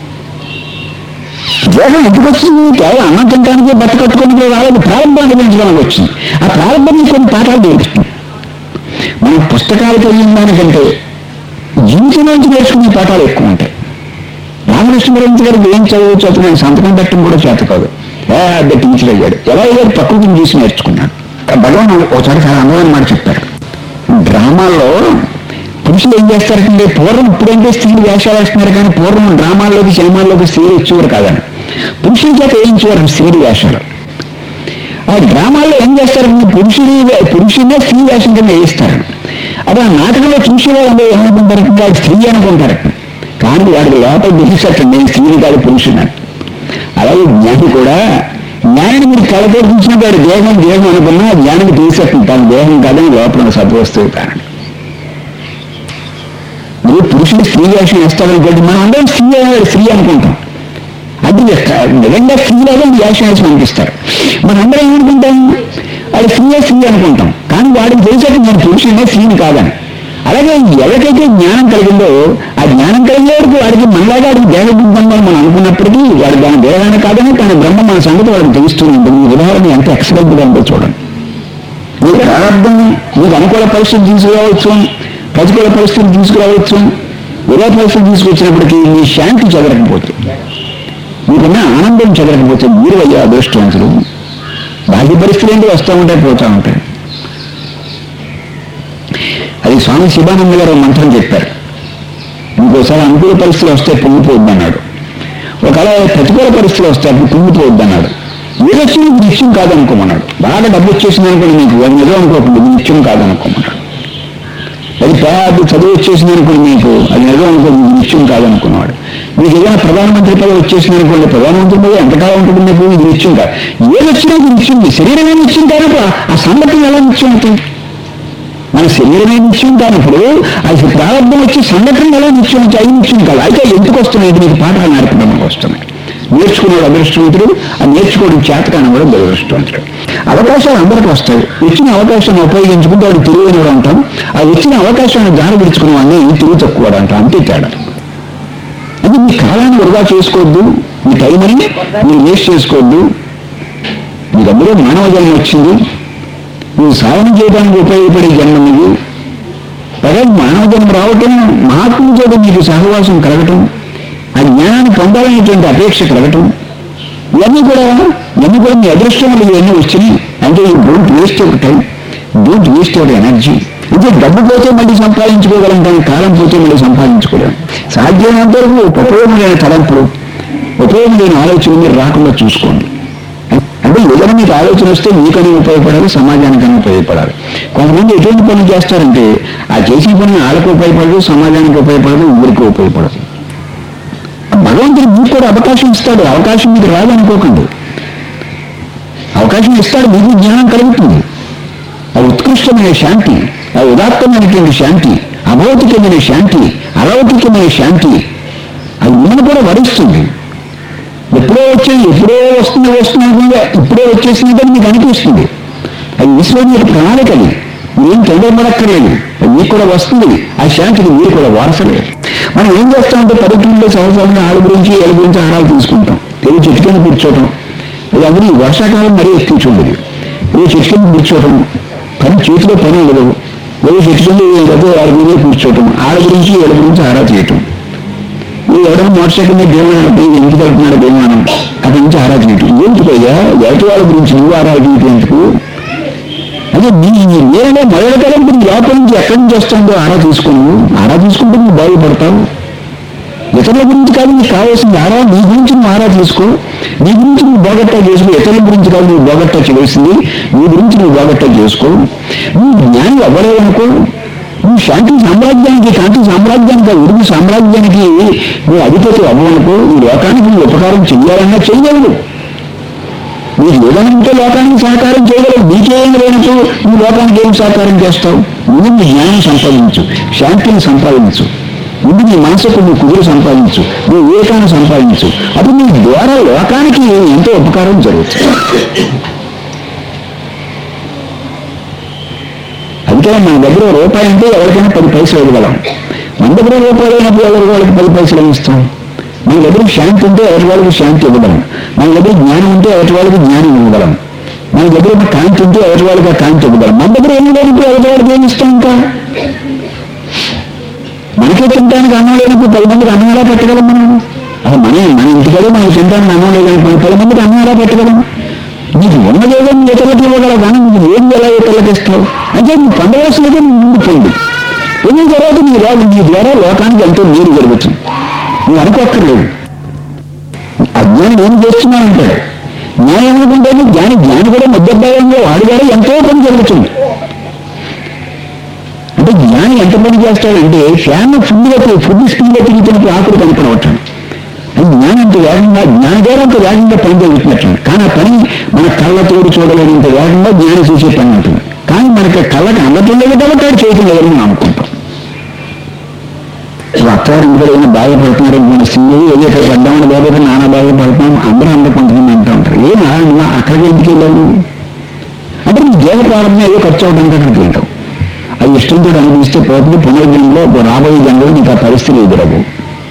S1: దేహం ఎందుకు వచ్చింది కేవలం అన్నం తినడానికి బట్ట కట్టుకోవడానికి వాళ్ళకి ప్రారంభం అనుభవించడానికి వచ్చింది ఆ ప్రారంభం నుంచి కొన్ని పాఠాలు నేర్చుకుంది మనం పుస్తకాలు చదివిన దానికంటే జీవితం నుంచి నేర్చుకునే పాఠాలు ఎక్కువ ఉంటాయి రామకృష్ణ గురించి గారికి ఏం చదువు చదువు సంతకం పెట్టడం కూడా చేత కాదు పెద్ద టీచర్ అయ్యాడు ఎలా అయ్యాడు ప్రకృతిని చూసి నేర్చుకున్నాడు భగవాన్ ఒకసారి చాలా అందమైన మాట చెప్పారు డ్రామాల్లో పురుషులు ఏం చేస్తారంటే పూర్వం ఇప్పుడంటే స్త్రీలు వేషాలు వేస్తున్నారు కానీ పూర్వం డ్రామాల్లోకి సినిమాల్లోకి స్త్రీలు ఇచ్చేవారు కాదని పురుషుల చేత వేయించేవారు స్త్రీలు వేషాలు ఆ డ్రామాల్లో ఏం చేస్తారంటే పురుషుడి పురుషుడే స్త్రీ వేషం కింద వేయిస్తారు అదే ఆ నాటకంలో చూసే వాళ్ళు ఏమనుకుంటారు వాడు స్త్రీ అనుకుంటారు కానీ వాడికి లోపల తెలిసేట నేను స్త్రీని కాదు పురుషుడు అలాగే జ్ఞాని కూడా జ్ఞానిని మీరు కళతో చూసిన వాడు దేహం దేహం అనుకున్నా ఆ జ్ఞానికి తెలిసేస్తుంది తన దేహం కాదని లోపల ఉన్న సద్వస్తువు కారణం మీరు పురుషుడు స్త్రీ వేషం వేస్తారనుకోండి మనం అందరం స్త్రీ అనేవాడు స్త్రీ అనుకుంటాం అది నిజంగా స్త్రీలాగా వేషం వేసి అనిపిస్తారు మనందరం ఏమనుకుంటాం అది స్త్రీయే స్త్రీ అనుకుంటాం కానీ వాడికి తెలిసాక నేను పురుషుడినే స్త్రీని కాదని అలాగే ఎవరికైతే జ్ఞానం కలిగిందో ఆ జ్ఞానం కలిగే వరకు వాడికి మనలాగా వాడికి దేహ బుద్ధం మనం అనుకున్నప్పటికీ వాడు దాని దేహాన్ని కాదని తన బ్రహ్మ మన సంగతి వాడికి తెలుస్తూ ఉంటుంది ఈ ఉదాహరణ ఎంత ఎక్సలెంట్గా ఉందో చూడండి మీకు ప్రారంభం మీకు అనుకూల పరిస్థితి తీసుకురావచ్చు ప్రతికూల పరిస్థితులు తీసుకురావచ్చు ఒకే పరిస్థితి తీసుకొచ్చినప్పటికీ మీ శాంతి చెదరకపోతుంది మీకున్న ఆనందం చెదరకపోతే మీరు అయ్యే అదృష్టవంతులు బాహ్య పరిస్థితులు ఏంటి వస్తూ ఉంటాయి పోతూ ఉంటాయి అది స్వామి శివానంద గారు ఒక మంత్రం చెప్పారు ఇంకోసారి అనుకూల పరిస్థితులు వస్తే పొంగిపోవద్దు అన్నాడు ఒకవేళ ప్రతికూల పరిస్థితులు వస్తే అప్పుడు పొంగిపోవద్దు అన్నాడు ఏదొచ్చిన ఇది నిత్యం కాదనుకోమన్నాడు బాగా డబ్బు వచ్చేసింది అనుకోండి మీకు అది నిజం అనుకోకుండా ఇది నిత్యం కాదనుకోమన్నాడు అది పెద్ద చదువు వచ్చేసింది అనుకోండి మీకు అది నిజం అనుకోండి ఇది నిత్యం కాదనుకున్నాడు మీకు ఏదైనా ప్రధానమంత్రి పదవి వచ్చేసింది అనుకోండి ప్రధానమంత్రి పదవి ఎంతకాలం ఉంటుంది మీకు ఇది నిత్యం కాదు ఏది వచ్చినా ఇది నిత్యం శరీరమే నిత్యం కానప్పుడు ఆ సంగతి ఎలా నిత్యం అవుతుంది మన శరీరమే నిత్యం కానప్పుడు అది ప్రారంభం వచ్చి సంఘటన ఎలా నిత్యం వచ్చి అవి నిత్యం కాదు అయితే ఎందుకు వస్తున్నాయి ఇది మీకు పాఠాలు నేర్పడానికి వస్తున్నాయి నేర్చుకున్నాడు అదృష్టవంతుడు ఆ నేర్చుకోవడం చేతకాని కూడా దురదృష్టవంతుడు అవకాశాలు అందరికీ వస్తాయి వచ్చిన అవకాశాన్ని ఉపయోగించుకుంటే వాడు తెలివైనవాడు అంటాం ఆ వచ్చిన అవకాశాన్ని దారి విడుచుకున్న వాడిని తెలివి తక్కువ అంటాం అంతే తేడా అది మీ కాలాన్ని వృధా చేసుకోవద్దు మీ టైంని మీరు వేస్ట్ చేసుకోవద్దు మీ దగ్గర మానవ జన్మ వచ్చింది నువ్వు సాధన చేయడానికి ఉపయోగపడే జన్మ నువ్వు పైగా మానవ జన్మ రావటం మహాత్ముల చేత నీకు సహవాసం కలగటం ఆ జ్ఞానాన్ని పొందాలనేటువంటి అపేక్ష కలగటం ఇవన్నీ కూడా ఇవన్నీ కూడా మీ అదృష్టం వల్ల ఇవన్నీ వచ్చినాయి అంటే ఈ don't waste your time don't waste your energy అంటే డబ్బు పోతే మళ్ళీ సంపాదించుకోగలం కానీ కాలం పోతే మళ్ళీ సంపాదించుకోలేం సాధ్యమైనంత వరకు ఉపయోగం లేని తలంపులు ఉపయోగం లేని ఆలోచన మీరు రాకుండా చూసుకోండి అంటే ఏదైనా మీకు ఆలోచన వస్తే మీకని ఉపయోగపడాలి సమాజానికని ఉపయోగపడాలి కొంతమంది ఎటువంటి పనులు చేస్తారంటే ఆ చేసిన పని వాళ్ళకి ఉపయోగపడదు సమాజానికి ఉపయోగపడదు ఊరికి ఉపయోగపడదు భగవంతుడు మీకు కూడా అవకాశం ఇస్తాడు అవకాశం మీకు రాదనుకోకండి అవకాశం ఇస్తాడు మీకు జ్ఞానం కలుగుతుంది ఆ ఉత్కృష్టమైన శాంతి ఆ ఉదాత్తమైనటువంటి శాంతి అభౌతికమైన శాంతి అలౌకికమైన శాంతి అది మిమ్మల్ని కూడా వరిస్తుంది ఎప్పుడో వచ్చేది ఎప్పుడో వస్తుంది వస్తుంది అనుకుంటే ఇప్పుడే వచ్చేసిందని మీకు అనిపిస్తుంది అది ఈశ్వరుని యొక్క ప్రణాళిక అది ఏం తొందరపడక్కర్లేదు మీకు కూడా వస్తుంది ఆ శాంతికి మీరు కూడా వారసలేదు మనం ఏం చేస్తామంటే పల్లెటూరులో సంవత్సరాలు ఆడ గురించి ఏళ్ళ గురించి ఆహారాలు తీసుకుంటాం ఏదో చెట్టు కింద కూర్చోవటం ఇది అందరూ ఈ వర్షాకాలం మరీ ఎక్కువ చూడదు ఏదో చెట్టు కింద కూర్చోవటం పని చేతిలో పని ఉండదు ఏదో చెట్టు కింద ఏదో ఆడ మీద కూర్చోవటం ఆడ గురించి ఏళ్ళ గురించి ఆరా చేయటం ఈ ఎవరైనా మోటార్ సైకిల్ మీద దేవాలయం ఎందుకు వెళ్తున్నాడు దేవాలయం అక్కడి నుంచి ఆరా చేయటం ఏంటి పోయా ఎదుటి వాళ్ళ గురించి నువ్వు ఆరా చేయటం ఎందుకు అదే నీ నేనే మొదటి కాలం గురించి లోపల నుంచి ఎక్కడి నుంచి వస్తుందో ఆరా తీసుకుని ఆరా తీసుకుంటే నువ్వు బాగుపడతావు ఇతరుల గురించి కాదు నీకు కావాల్సింది ఆరా నీ గురించి నువ్వు ఆరా తీసుకో నీ గురించి నువ్వు బాగట్టా చేసుకో ఇతరుల గురించి కాదు నువ్వు బాగట్టా చేయాల్సింది నీ గురించి నువ్వు బాగట్టా చేసుకో నువ్వు జ్ఞాని అవ్వలేవనుకో నువ్వు శాంతి సామ్రాజ్యానికి కాంతి సామ్రాజ్యానికి ఉరుగు సామ్రాజ్యానికి నువ్వు అధిపతి అవ్వనుకో ఈ లోకానికి నువ్వు ఉపకారం చెయ్యాలన్నా చెయ్యగలవు నీకు ఏదైనా ఉంటే లోకానికి సహకారం చేయగలవు నీకేం లేనట్టు నువ్వు లోకానికి ఏం సహకారం చేస్తావు ముందు నీ జ్ఞానం సంపాదించు శాంతిని సంపాదించు ముందు నీ మనసుకు నువ్వు కుదురు సంపాదించు నువ్వు వివేకాన్ని సంపాదించు అప్పుడు నీ ద్వారా లోకానికి ఎంతో ఉపకారం జరుగుతుంది అందుకే మన దగ్గర రూపాయి అంటే ఎవరికైనా పది పైసలు ఇవ్వగలం మన దగ్గర రూపాయలు అయినప్పుడు ఎవరి వాళ్ళకి పది పైసలు ఇస్తాం మన దగ్గర శాంతి ఉంటే ఎవరి వాళ్ళకి శాంతి ఇవ్వగలం మన దగ్గర జ్ఞానం ఉంటే ఎవరి వాళ్ళకి జ్ఞానం ఇవ్వగలం మన దగ్గర ఉన్న కాంతి ఉంటే ఎవరి వాళ్ళకి ఆ కాంతి ఇవ్వగలం మన దగ్గర ఏం లేనప్పుడు ఎవరి వాళ్ళకి ఏమి ఇస్తాం ఇంకా మనకే తినడానికి అన్నం లేనప్పుడు పది మందికి అన్నం ఎలా పెట్టగలం మనం అసలు మన మన ఇంటికదే మనకి తినడానికి అన్నం లేదని పది మందికి అన్నం ఎలా పెట్టగలం నీకు ఉన్నదేదో నీ ఇతరులకు ఇవ్వగలవు కానీ నీకు ఏం ఎలా ఇతరులకు ఇస్తావు అంటే నీ పొందవలసినదే నీ ముందు పొంది పొందిన తర్వాత నీ రాదు నీ ద్వారా లోకానికి ఎంతో నీరు జరుగుతుంది నువ్వు అనుకోక్కర్లేదు అజ్ఞానం ఏం చేస్తున్నానంటాడు జ్ఞానం అనుకుంటే జ్ఞాని జ్ఞాని కూడా మధ్యభాగంలో వాడి ద్వారా ఎంతో పని జరుగుతుంది అంటే జ్ఞాని ఎంత పని చేస్తాడంటే ఫ్యాన్ ఫుడ్గా ఫుడ్ స్పీడ్గా తిరుగుతున్నప్పుడు ఆకులు కనుక్కోవటం అది జ్ఞానం అంత వేగంగా జ్ఞాన ద్వారా అంత వేగంగా పని జరుగుతున్నట్టు కానీ ఆ పని మన కళ్ళతోడు చూడలేనంత వేగంగా జ్ఞానం చేసే పని ఉంటుంది కానీ మనకి కళ్ళకి అందటం లేదు కాబట్టి వాడు చేయటం లేదని మనం అనుకుంటాం అత్తారు ఇంట్లో బాధపడుతున్నారు మన సింగల్ ఏదో ఇక్కడ పడ్డామని లేకపోతే నాన్న బాధపడుతున్నాం అందరూ అందరూ కొంతమంది అంటూ ఉంటారు ఏం నువ్వు అక్కడికి ఎందుకు వెళ్ళావు అంటే నీ దేహ ప్రారంభం ఏదో ఖర్చు అవడానికి అక్కడికి వెళ్తావు అది ఇష్టంతో అనిపిస్తే పోతుంది పునర్జన్మలో రాబోయే జన్మలో నీకు ఆ పరిస్థితి ఎదురవు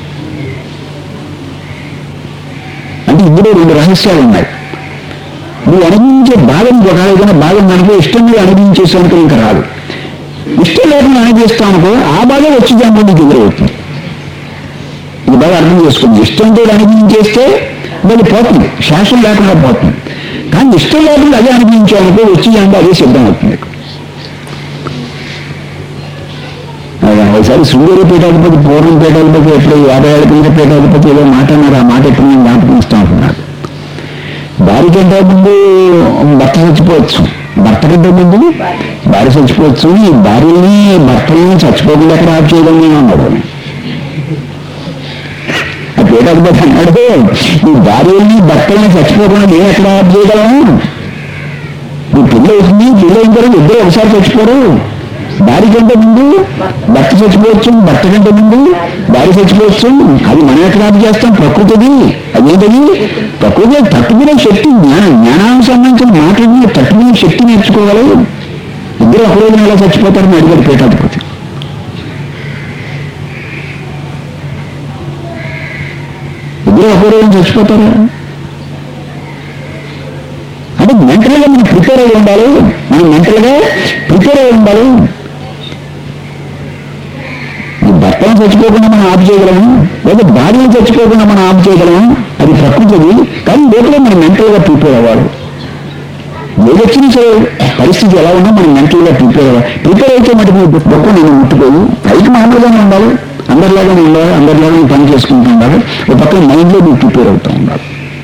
S1: అంటే ఇందులో రెండు రహస్యాలు ఉన్నాయి నువ్వు అనుభవించే బాధం ఒకవేళ ఏదైనా బాధ మనకు ఇష్టం మీద అనుభవించేసానుకో ఇంకా రాదు ఇష్టం లేకుండా అనుభవిస్తాం అనుకో ఆ బాధ వచ్చి జన్మ నీకు ఎదురవుతుంది ఇది బాగా అర్థం చేసుకుంది ఇష్టంతో అనుభవించేస్తే మళ్ళీ పోతుంది శాసనం లేకుండా పోతుంది కానీ ఇష్టం లేకుండా అదే అనుభవించామనుకో వచ్చి జన్మ అదే సిద్ధం అవుతుంది నీకు. అదే ఒకసారి శృంగేరి పీఠాధిపతి పూర్వం పీఠాధిపతి ఎప్పుడు యాభై ఏళ్ళ కింద పీఠాధిపతి ఏదో మాట అన్నారు ఆ మాట ఎప్పుడు నేను జ్ఞాపకం ఇస్తాం అంటున్నారు భార్య కంటే ముందు భర్త చచ్చిపోవచ్చు భర్త కంటే ముందు భార్య చచ్చిపోవచ్చు ఈ భార్యని భర్తని చచ్చిపోకుండా ఎక్కడ ఆఫ్ చేయడం నేను అన్నాడు ఆ పీఠాధిపతి అన్నాడు ఈ భార్యని భర్తని చచ్చిపోకుండా నేను ఎక్కడ ఆఫ్ చేయగలను నీ పిల్ల అవుతుంది పిల్ల అయిన తర్వాత ఇద్దరు ఒకసారి చచ్చిపోరు భార్య కంటే ముందు భర్త చచ్చిపోవచ్చు భర్త కంటే ముందు భార్య చచ్చిపోవచ్చు అది మనం ఎక్కడ ఆపు చేస్తాం ప్రకృతిది అదేంటది ప్రకృతి తట్టుకునే శక్తి జ్ఞానం జ్ఞానానికి సంబంధించిన మాటలు తట్టుకునే శక్తి నేర్చుకోగలవు ఇద్దరు ఒక రోజున ఎలా చచ్చిపోతారని అడిగారు పీఠాధిపతి ఇద్దరు ఒక రోజున చచ్చిపోతారా అంటే మెంటల్గా మనం ప్రిపేర్ అయి ఉండాలి మనం మెంటల్గా ప్రిపేర్ అయి ఉండాలి ఈ భర్తను చచ్చిపోకుండా మనం ఆపు చేయగలము లేదా భార్యను చచ్చిపోకుండా మనం ఆపు చేయగలము అది ప్రకృతిది కానీ లోపల మనం మెంటల్గా ప్రిపేర్ అవ్వాలి ఏదొచ్చినా సరే పరిస్థితి ఎలా ఉన్నా మనం మెంటల్గా ప్రిపేర్ అవ్వాలి ప్రిపేర్ అయితే మటుకు గొప్ప నేను ముట్టుకోదు పైకి మామూలుగానే ఉండాలి అందరిలాగానే ఉండాలి అందరిలాగానే పని చేసుకుంటూ ఉండాలి ఒక పక్కన మైండ్లో నువ్వు ప్రిపేర్ అవుతూ ఉండాలి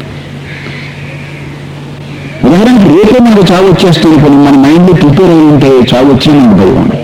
S1: ఉదాహరణకి రేపే మనకు చావు వచ్చేస్తుంది కొన్ని మన మైండ్లో ప్రిపేర్ అయి ఉంటే చావు వచ్చి మనకు భయం ఉండదు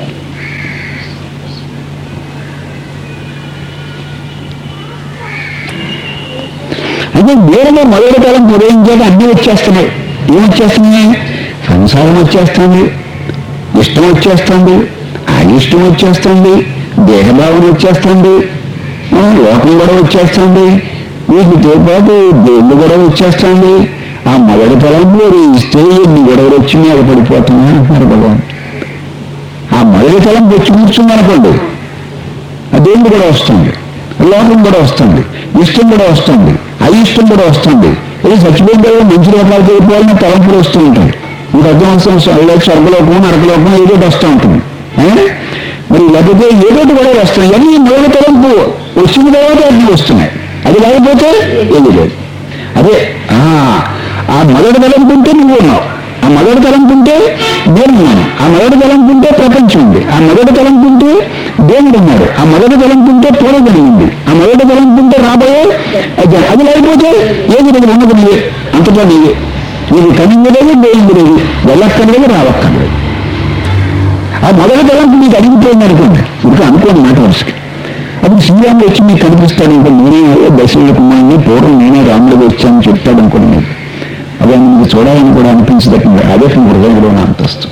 S1: అదే వేరే మొదటి కాలం ఉదయించాక అన్నీ వచ్చేస్తున్నాయి ఏం వచ్చేస్తున్నాయి సంసారం వచ్చేస్తుంది ఇష్టం వచ్చేస్తుంది అయిష్టం వచ్చేస్తుంది దేహభావన వచ్చేస్తుంది ఆ, లోకం కూడా వచ్చేస్తుంది వీటితో పాటు దేవుడు కూడా వచ్చేస్తుంది ఆ మొదటి తలంలో ఇస్తే ఎన్ని గొడవలు వచ్చి మీద పడిపోతున్నాయి అంటున్నారు భగవాన్ ఆ మొదటి తలంపు వచ్చి కూర్చుంది అనుకోండి ఆ దేవుడు కూడా వస్తుంది లోపం కూడా వస్తుంది ఇష్టం కూడా వస్తుంది అయిష్టం కూడా వస్తుంది ఇది చచ్చిపోయిన తర్వాత మంచి లోకాలకు వెళ్ళిపోవాలని తలంపులు వస్తూ ఉంటాయి మీకు అర్థం వస్తుంది స్వర్గలోకం నరకలోకం ఏదో ఒకటి వస్తూ ఉంటుంది ఏ? మరి లేకపోతే ఏదో ఒకటి కూడా వస్తాయి ఇవన్నీ మొదటి తలంపు వచ్చిన తర్వాత అన్నీ వస్తున్నాయి అది లేకపోతే ఏది లేదు అదే ఆ ఆ మొదటి తలంపు ఉంటే నువ్వు ఉన్నావు ఆ మొదటి తలంపు ఉంటే నేను ఉన్నాను ఆ మొదటి తలంపు ఉంటే ప్రపంచం ఉంది ఆ మొదటి తలంపు ఉంటే దేవుడు ఉన్నాడు ఆ మొదటి తలంపు ఉంటే పూర్వజనం ఉంది ఆ మొదటి తలంపు ఉంటే రాబోయే అజ్ఞానం. అది లేకపోతే ఏది లేదు ఉన్నది నీవే అంతటా నీవే నీకు కనింది లేదు దేవుడు లేదు వెళ్ళక్కర్లేదు రావక్కర్లేదు ఆ మొదటి తలంపు మీకు అడిగిపోయింది అనుకోండి ఇంకా అనుకోండి మాట వరుసకి అప్పుడు శ్రీరాముడు వచ్చి మీకు కనిపిస్తాడు ఇంకా నేనే దశరథ కుమారుని పూర్వం నేనే రాముడికి వచ్చానని చెప్తాడు అనుకోండి మీరు అవి మీకు చూడాలని కూడా అనిపించదట్టు అదే మీ హృదయంలో ఉన్న అంతస్తు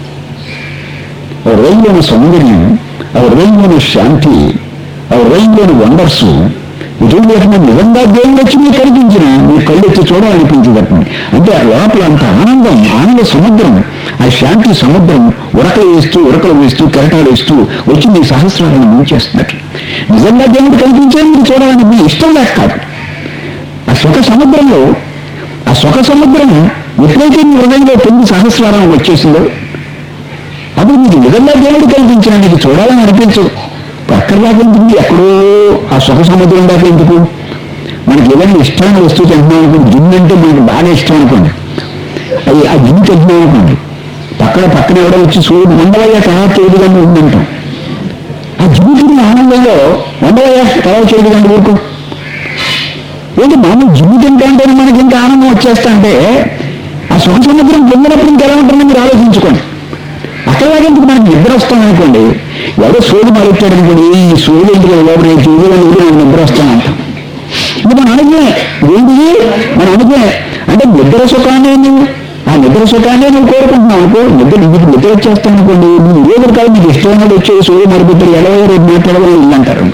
S1: ఆ హృదయంలోని సౌందర్యం ఆ హృదయంలోని శాంతి ఆ హృదయంలోని వండర్స్ ఇటువంటి లేకుండా నిజంగా దేవుడు వచ్చి మీకు కనిపించిన మీ కళ్ళు ఎత్తి చూడాలనిపించదట్టు అంటే ఆ లోపల అంత ఆనందం ఆనంద సముద్రం ఆ శాంతి సముద్రం ఉరకలు వేస్తూ ఉరకలు వేస్తూ కెరటాలు వేస్తూ వచ్చి మీ సహస్రాలను ముంచేస్తున్నట్టు నిజంగా దేవుడు కనిపించే మీరు చూడాలని మీ ఇష్టం లేక కాదు ఆ సుఖ సముద్రంలో ఆ సుఖ సముద్రం ఎప్పుడైతే మీ హృదయంలో తొమ్మిది సహస్రారం వచ్చేసిందో అప్పుడు మీకు నిజంగా దేవుడు కల్పించిన మీకు చూడాలని అనిపించదు అక్కడ దాకా ఉంటుంది ఎక్కడో ఆ సుఖ సముద్రం దాకా ఎందుకు మనకి ఏదైనా ఇష్టమైన వస్తువు తింటున్నాం అనుకోండి గిన్నె అంటే మనకి బాగా ఇష్టం అనుకోండి అది ఆ గిన్నె తింటున్నాం అనుకోండి పక్కన పక్కన ఎవడో వచ్చి సూర్యుడు వండవయ్యా తర్వాత చేయదుగా ఉందంటాం ఆ గిన్నె తిరిగిన ఆనందంలో వండవయ్యా తర్వాత చేయదుగా ఊరుకో ఏంటి మామూలు జిమ్ము తింటే మనకి ఇంకా ఆనందం వచ్చేస్తా అంటే ఆ సుఖ సముద్రం పొందినప్పుడు ఇంకా ఎలా ఉంటుందో మీరు ఆలోచించుకోండి అక్కడ ఎందుకు మనకి నిద్ర వస్తాం అనుకోండి ఎవడో సోది మొదలెట్టాడు అనుకోండి ఈ సోది ఎందుకు ఎవరు రేపు ఇది నాకు నిద్ర వస్తానంటాం ఇది మన అనుకునే ఏంటిది మన అనుకునే అంటే నిద్ర సుఖాన్ని నువ్వు ఆ నిద్ర సుఖాన్ని నువ్వు కోరుకుంటున్నావు అనుకో నిద్ర నీకు నిద్ర వచ్చేస్తాను అనుకోండి నువ్వు ఏదో కాదు నీకు ఇష్టమైన వచ్చే సోది మరిపెట్టారు ఎలా రేపు మాట్లాడమని ఇల్లంటారు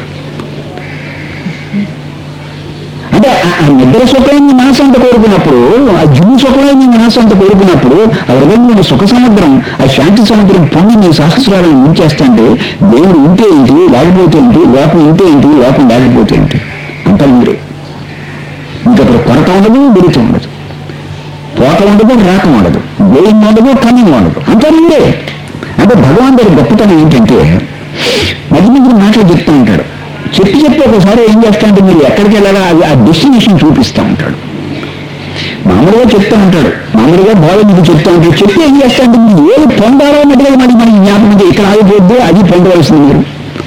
S1: అంటే ఆ- ఆ నిద్ర సుఖమే నీ మనసు అంత కోరుకున్నప్పుడు ఆ జుమ్ము సుఖమే నీ మనసు అంత కోరుకున్నప్పుడు ఆ హృదయంలో సుఖ సముద్రం ఆ శాంతి సముద్రం పొంగి నీ సహస్రాలను ఉంచేస్తుంటే దేవుడు ఉంటే ఏంటి లేకపోతే ఏంటి లోపం ఉంటే ఏంటి లోపం లేకపోతే ఏంటి అంతా మీరే ఇంకప్పుడు కొరత ఉండదు విరుత ఉండదు పోత ఉండదు రాకం ఉండదు వేయం ఉండదు కన్నింగ్ ఉండదు అంతా మీరే అంటే భగవంతుడి గొప్పతనం ఏంటంటే మధ్య మధ్య మాటలు చెప్తూ ఉంటాడు చెప్పి చెప్పి ఒకసారి ఏం చేస్తాడంటే మీరు ఎక్కడికి వెళ్ళాలా అది ఆ డెస్టినేషన్ చూపిస్తూ ఉంటాడు మామూలుగా చెప్తూ ఉంటాడు మామూలుగా బాగా మీకు చెప్తూ ఉంటాడు చెప్పి ఏం చేస్తాడంటే మీరు ఏది పొందాలో అన్నట్టుగా మరి మనకి జ్ఞాపకం చేయి. ఇక్కడ ఆగిపోద్దు అది పొందవలసింది మీరు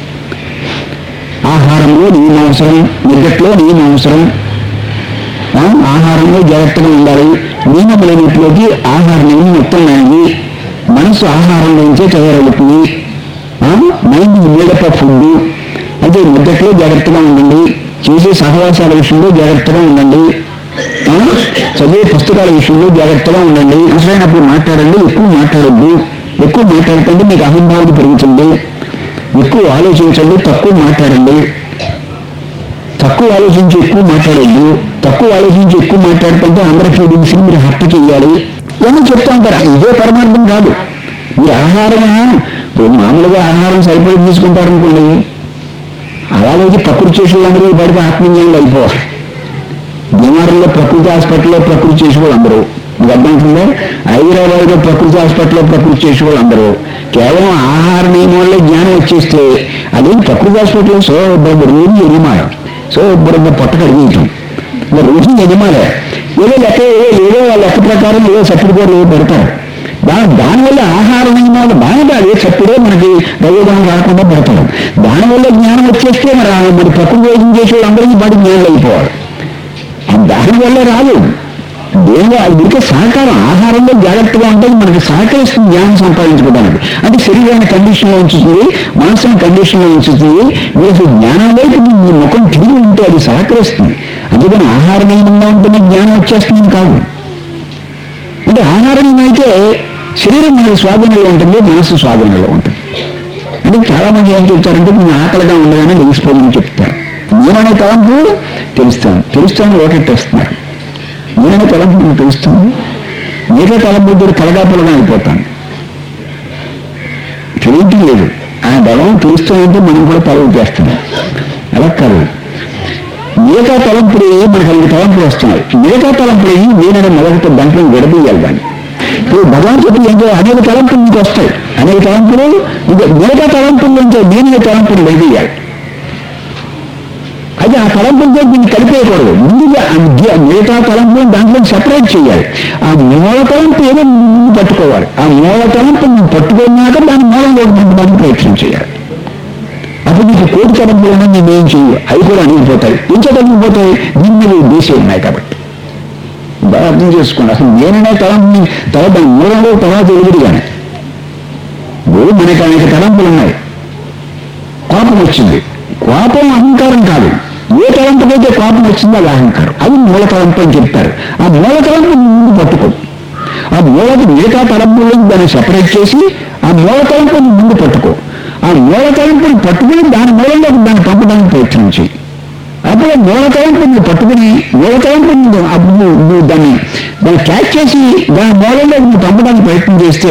S1: ఆహారంలో నియమ అవసరం నిద్రలో నియమ అవసరం ఆ, ఆహారంలో జాగ్రత్తగా ఉండాలి నియమములన్నింటిలోకి ఆహార నియమం మొత్తమైనది మనసు ఆహారంలోంచే తయారవుతుంది మైండ్ మేడప్ ఆఫ్ ఫుడ్ అంటే నిద్రలో జాగ్రత్తగా ఉండండి చేసే సహవాసాల విషయంలో జాగ్రత్తగా ఉండండి ఆ, చదివే పుస్తకాల విషయంలో జాగ్రత్తగా ఉండండి అవసరమైనప్పుడు మాట్లాడండి ఎక్కువ మాట్లాడద్దు ఎక్కువ మాట్లాడకండి మీకు అహంభావం పెరుగుతుంది ఎక్కువ ఆలోచించండి తక్కువ మాట్లాడండి తక్కువ ఆలోచించి ఎక్కువ మాట్లాడద్దు తక్కువ ఆలోచించి ఎక్కువ మాట్లాడుతుంటే అందరి ఫీలింగ్స్ మీరు హర్ట్ చేయాలి ఏమో చెప్తా ఉంటారు ఇదే పరమార్థం కాదు మీరు ఆహారం ఇప్పుడు మామూలుగా ఆహారం సరిపడి తీసుకుంటారు అనుకోండి అలాగే ప్రకృతి చేసే వాళ్ళందరూ బయటకు ఆత్మీయంగా అయిపోవాలి బీమారుల్లో ప్రకృతి హాస్పిటల్లో ప్రకృతి చేసే వాళ్ళు అందరూ మీకు అర్థమవుతుందా హైదరాబాద్లో ప్రకృతి హాస్పిటల్లో ప్రకృతి చేసే వాళ్ళు అందరూ కేవలం ఆహార నియమాల్లో జ్ఞానం వచ్చేస్తే అది ప్రకృతి హాస్పిటల్లో సో ఇప్పుడు రోజు ఎనిమాల సో ఇప్పుడు పొట్ట కడిగేయటం ఇంకా రోజు ఎనిమాలే ఏదో లెక్క ఏదో ఏదో వాళ్ళ లెక్క ప్రకారం ఏదో సర్టిఫికేట్ ఏదో పెడతారు దాని దానివల్ల ఆహార నియమాలు బాగా అదే చప్పుడే మనకి ప్రయోజనం రాకుండా పెడతారు దానివల్ల జ్ఞానం వచ్చేస్తే మరి ఆ మరి ప్రకృతి వైద్యం చేసే వాళ్ళందరికీ బడి జ్ఞానం అయిపోవాలి దానివల్ల రాదు దేనిలో అది ఉడికే సహకారం ఆహారంలో జాగ్రత్తగా ఉంటే మనకి సహకరిస్తుంది జ్ఞానం సంపాదించుకోవడానికి అంటే శరీరాన్ని కండిషన్లో ఉంచుతుంది మనసుని కండిషన్లో ఉంచుతుంది మీరు అసలు జ్ఞానం వైపు మీ ముఖం తిరిగి ఉంటే అది సహకరిస్తుంది అందుకని ఆహార నియమంగా ఉంటేనే జ్ఞానం వచ్చేస్తుంది కాదు అంటే ఆహారం అయితే శరీరం మన స్వాధీనంలో ఉంటుంది మనసు స్వాధీనంలో ఉంటుంది అంటే చాలా మంది ఏం చెప్తారంటే నేను ఆకలిగా ఉండగానే లెగిసిపోదని చెప్తారు నేననే తలంపు తెలుస్తాను తెలుస్తాను ఓటెట్టేస్తున్నారు నేననే తలంపు నేను తెలుస్తాను మీరే తలంపు దగ్గర కలగా పొలగా అయిపోతాను తెలియటం లేదు ఆ బలం తెలుస్తుందంటే మనం కూడా తలవు చేస్తున్నాం అలా కాదు మిగతా తలంపులు మనకు అనేక తలంపులు వస్తున్నాయి మిగతా తలంపులు నేననే మొదటి దాంట్లో విడదీయాలి దాన్ని ఇప్పుడు భగవంతుడు ఏంటో అనేక తలంపులు మీకు వస్తాయి అనేక తలంపులు ఇంకా మిగతా తలంపుల నుంచి నేననే తలంపులు విడదీయాలి అయితే ఆ తలంపులతో దీన్ని కలిపేయకూడదు ముందుగా ఆ ది- మిగతా తలంపులను దాంట్లో సెపరేట్ చేయాలి ఆ మూల తలంపు ఏదో ముందు పట్టుకోవాలి ఆ మూల తలంపు నువ్వు పట్టుకున్నాక దాని మూలంలో ఉండడానికి ప్రయత్నం చేయాలి అప్పుడు నీకు కోటి తలంపులను నేనేం చెయ్యి అవి కూడా అణిగిపోతాయి ఇంత తగ్గిపోతాయి దీని మీద ఉద్దేశం ఉన్నాయి కాబట్టి బాగా అర్థం చేసుకోండి అసలు నేననే తలంపుని తల దాని మూలంలో తర్వాత ఎదురుగానే ఇప్పుడు మనకి అనేక తలంపులు ఉన్నాయి కోపం వచ్చింది కోపం అహంకారం కాదు ఏ తలంపుకైతే కోపం వచ్చిందో అది అహంకారం అది మూల తలంపు అని చెప్తారు ఆ మూల తలంపు ముందు పట్టుకో ఆ మూలకి మిగతా తలంపులను దాన్ని సెపరేట్ చేసి ఆ మూల తలంపుని ముందు పట్టుకో ఆ మూల తలంపుని పట్టుకుని దాని మూలంలో దాన్ని పంపడానికి ప్రయత్నం చేయి అప్పుడు ఆ మూల తలంపు నువ్వు పట్టుకుని మూల తలంపు నువ్వు అప్పుడు నువ్వు నువ్వు దాన్ని దాన్ని క్యాచ్ చేసి దాని మూలంలో నువ్వు పంపడానికి ప్రయత్నం చేస్తే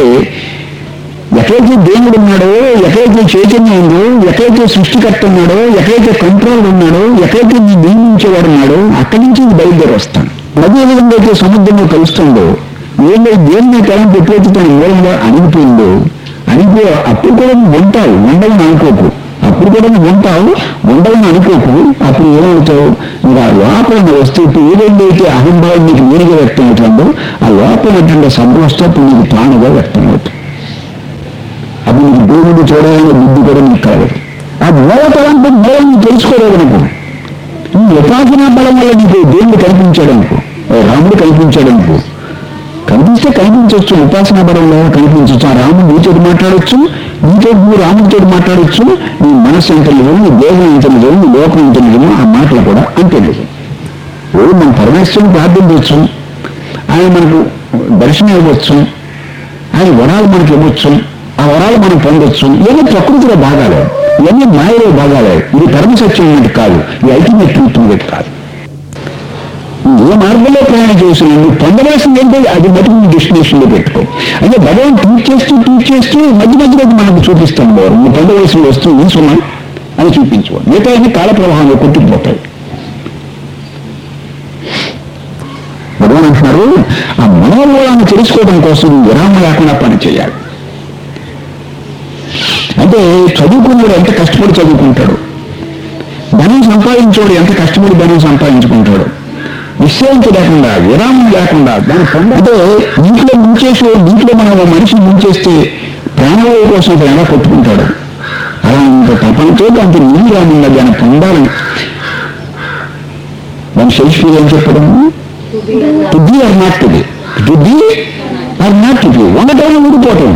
S1: ఎక్కడైతే దేవుడు ఉన్నాడో ఎక్కడైతే చైతన్యం ఉందో ఎక్కడైతే సృష్టికర్త ఉన్నాడో ఎక్కడైతే కంట్రోల్ ఉన్నాడో ఎక్కడైతే నీ నియమించేవాడు ఉన్నాడో అక్కడి నుంచి ఇది బయలుదేరి వస్తాను అదే విధంగా అయితే సముద్రంలో కలుస్తుందో ఏదో దేవుని తలంపు ఎప్పుడైతే తన మూలంలో అణిగిపోయిందో అణిగిపో అప్పుడు కూడా నువ్వు ఉంటావు ఉండవని అనుకోకు అప్పుడు కూడా నువ్వు ఉంటావు ఉండవని అనుకోకు అప్పుడు ఏమవుతావు నువ్వు ఆ లోపల ఉన్న వస్తువు ఇప్పుడు ఏదైతే అహంభావం నీకు నేరుగా వ్యక్తం అవుతుందో ఆ లోపల ఉన్నటువంటి సంభవస్తూ అప్పుడు నీకు తానుగా వ్యక్తం అవుతుంది అప్పుడు నీకు దేవుడు చూడాలనే బుద్ధి కూడా నీకు కలగదు ఆ మూల తలంపు మూలం నువ్వు తెలుసుకోలేదు అనుకో నీ ఉపాసనా బలం వల్ల నీకు దేవుడు కనిపించాడు అనుకో ఓ రాముడు కనిపించాడు అనుకో కనిపిస్తే కనిపించవచ్చు ఉపాసనా బలంలో కనిపించవచ్చు ఆ రాముడు నీతో మాట్లాడవచ్చు నీతో నువ్వు రాముడితో మాట్లాడవచ్చు నీ మనస్సు ఎంత నిజం నీ దేహం ఎంత నిజం నీ లోకం ఎంత నిజమో ఆ మాటలు కూడా అంతే నిజం ఓ మన పరమేశ్వరుని ప్రార్థించవచ్చు ఆయన మనకు దర్శనం ఇవ్వచ్చు ఆయన వరాలు మనకి ఇవ్వచ్చు ఆ వరాలు మనం పొందొచ్చు ఇవన్నీ ప్రకృతిలో భాగాలే ఇవన్నీ మాయలో భాగాలే ఇది పరమ సత్యం అనేది కాదు ఇది అల్టిమేట్ ట్రూత్ అనేది కాదు ఏ మార్గంలో ప్రయాణం చేసిన నువ్వు పొందవలసింది ఏంటో అది మటుకు నీ డెస్టినేషన్లో పెట్టుకో అంటే భగవాన్ టీచ్ చేస్తూ టీచ్ చేస్తూ మధ్య మధ్యలో మనకు చూపిస్తాం వారు నువ్వు పొందవలసిన వస్తువు ఈ సుమా అని చూపించు మిగతా అన్ని కాల ప్రవాహంలో కొట్టుకుపోతాయి భగవాన్ అంటున్నారు ఆ మనోమూలాన్ని తెలుసుకోవడం కోసం నువ్వు విరామం లేకుండా పని చేయాలి అంటే చదువుకున్నాడు ఎంత కష్టపడి చదువుకుంటాడు ధనం సంపాదించాడు ఎంత కష్టపడి ధనం సంపాదించుకుంటాడు విశ్రాంతి లేకుండా విరామం లేకుండా దాని పొంద అంటే నీటిలో ముంచేసి నీటిలో మనం ఒక మనిషిని ముంచేస్తే ప్రాణవాయు కోసం అతను ఎలా కొట్టుకుంటాడు అలా అంత తపనతో అంత నీరాముందా దాన్ని పొందాలని దాని షేక్స్పియర్ ఏం చెప్పడం to be or not to be to be or not to be ఉండటం ఊడిపోవటం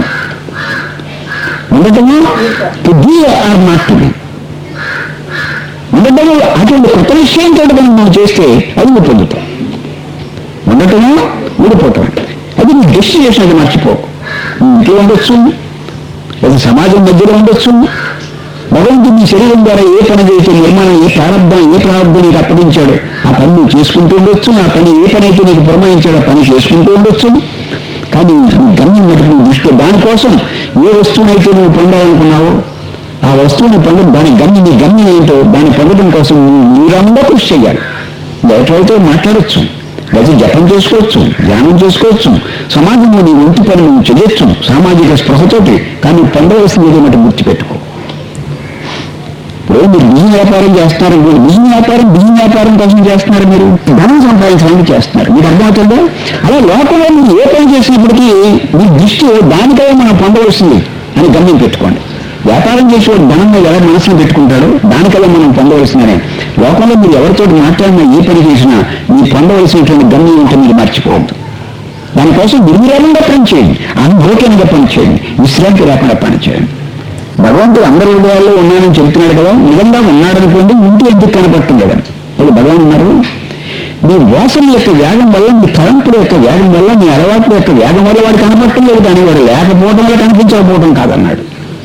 S1: ఉండటము to be or not to be ఉండటము అటువంటి కొత్త విషయంతో మనం మనం చేస్తే అది నువ్వు పొందుతాం ఉండటము ఊడిపోవటం అది నీ డెస్టినేషన్ అది మర్చిపో నువ్వు ఇంట్లో ఉండొచ్చు లేదా సమాజం మధ్యలో ఉండొచ్చు భగవంతుడు నీ శరీరం ద్వారా ఏ పని చేస్తే నిర్మాణం ఏ ప్రారంభం ఏ ప్రారంభం నీకు అప్పగించాడు ఆ పని నువ్వు చేసుకుంటూ ఉండొచ్చు ఆ పని ఏ పని అయితే నీకు పురమాయించాడో ఆ పని చేసుకుంటూ ఉండొచ్చు కానీ నీ గమ్యం మటుకు నువ్వు దృష్టి దానికోసం ఏ వస్తువునైతే నువ్వు పొందాలనుకున్నావో ఆ వస్తువుని పొంద దాని గమ్యం నీ గమ్యం ఏంటో దాన్ని పొందడం కోసం నువ్వు మీరంతా కృషి చేయాలి ఎట్లయితే మాట్లాడొచ్చు లేదా జపం చేసుకోవచ్చు ధ్యానం చేసుకోవచ్చు సమాజంలో నీ ఒంటి పని నువ్వు చేయొచ్చు సామాజిక స్పృహతోటి కానీ పొందవలసింది ఏదో మటు గుర్తుపెట్టుకో ఇప్పుడు మీరు బియ్యం వ్యాపారం చేస్తున్నారు మీరు బియ్యం వ్యాపారం బియ్యం వ్యాపారం కోసం చేస్తున్నారు మీరు ధనం సంపాదించడానికి చేస్తున్నారు మీకు అర్థమవుతుందా అలా లోకంలో మీరు ఏ పని చేసినప్పటికీ మీ దృష్టి దానికై మనం పొందవలసింది అని గమ్యం పెట్టుకోండి వ్యాపారం చేసేవాడు ధనం మీద ఎవరు మనసులో పెట్టుకుంటాడో దానికల్లా మనం పొందవలసిందనే లోకంలో మీరు ఎవరితో మాట్లాడినా ఏ పని చేసినా మీరు పొందవలసినటువంటి గమ్యం ఏంటో మీరు మర్చిపోవద్దు దానికోసం నిర్విరామంగా పని చేయండి అనుభూతంగా పని చేయండి విశ్రాంతి లేకుండా పని చేయండి భగవంతుడు అందరి హృదయాల్లో ఉన్నానని చెప్తున్నాడు కదా నిజంగా ఉన్నాడనుకోండి ఇంటి ఎందుకు కనపడుతుంది కదా ఇప్పుడు భగవాన్ ఉన్నారు మీ వాసన యొక్క వేగం వల్ల మీ తలంపుల యొక్క వేగం వల్ల మీ అలవాట్ల యొక్క వేగం వల్ల వాడు కనపడటం లేదు కానీ వాడు లేకపోవడం వల్ల కనిపించకపోవడం కాదన్నాడు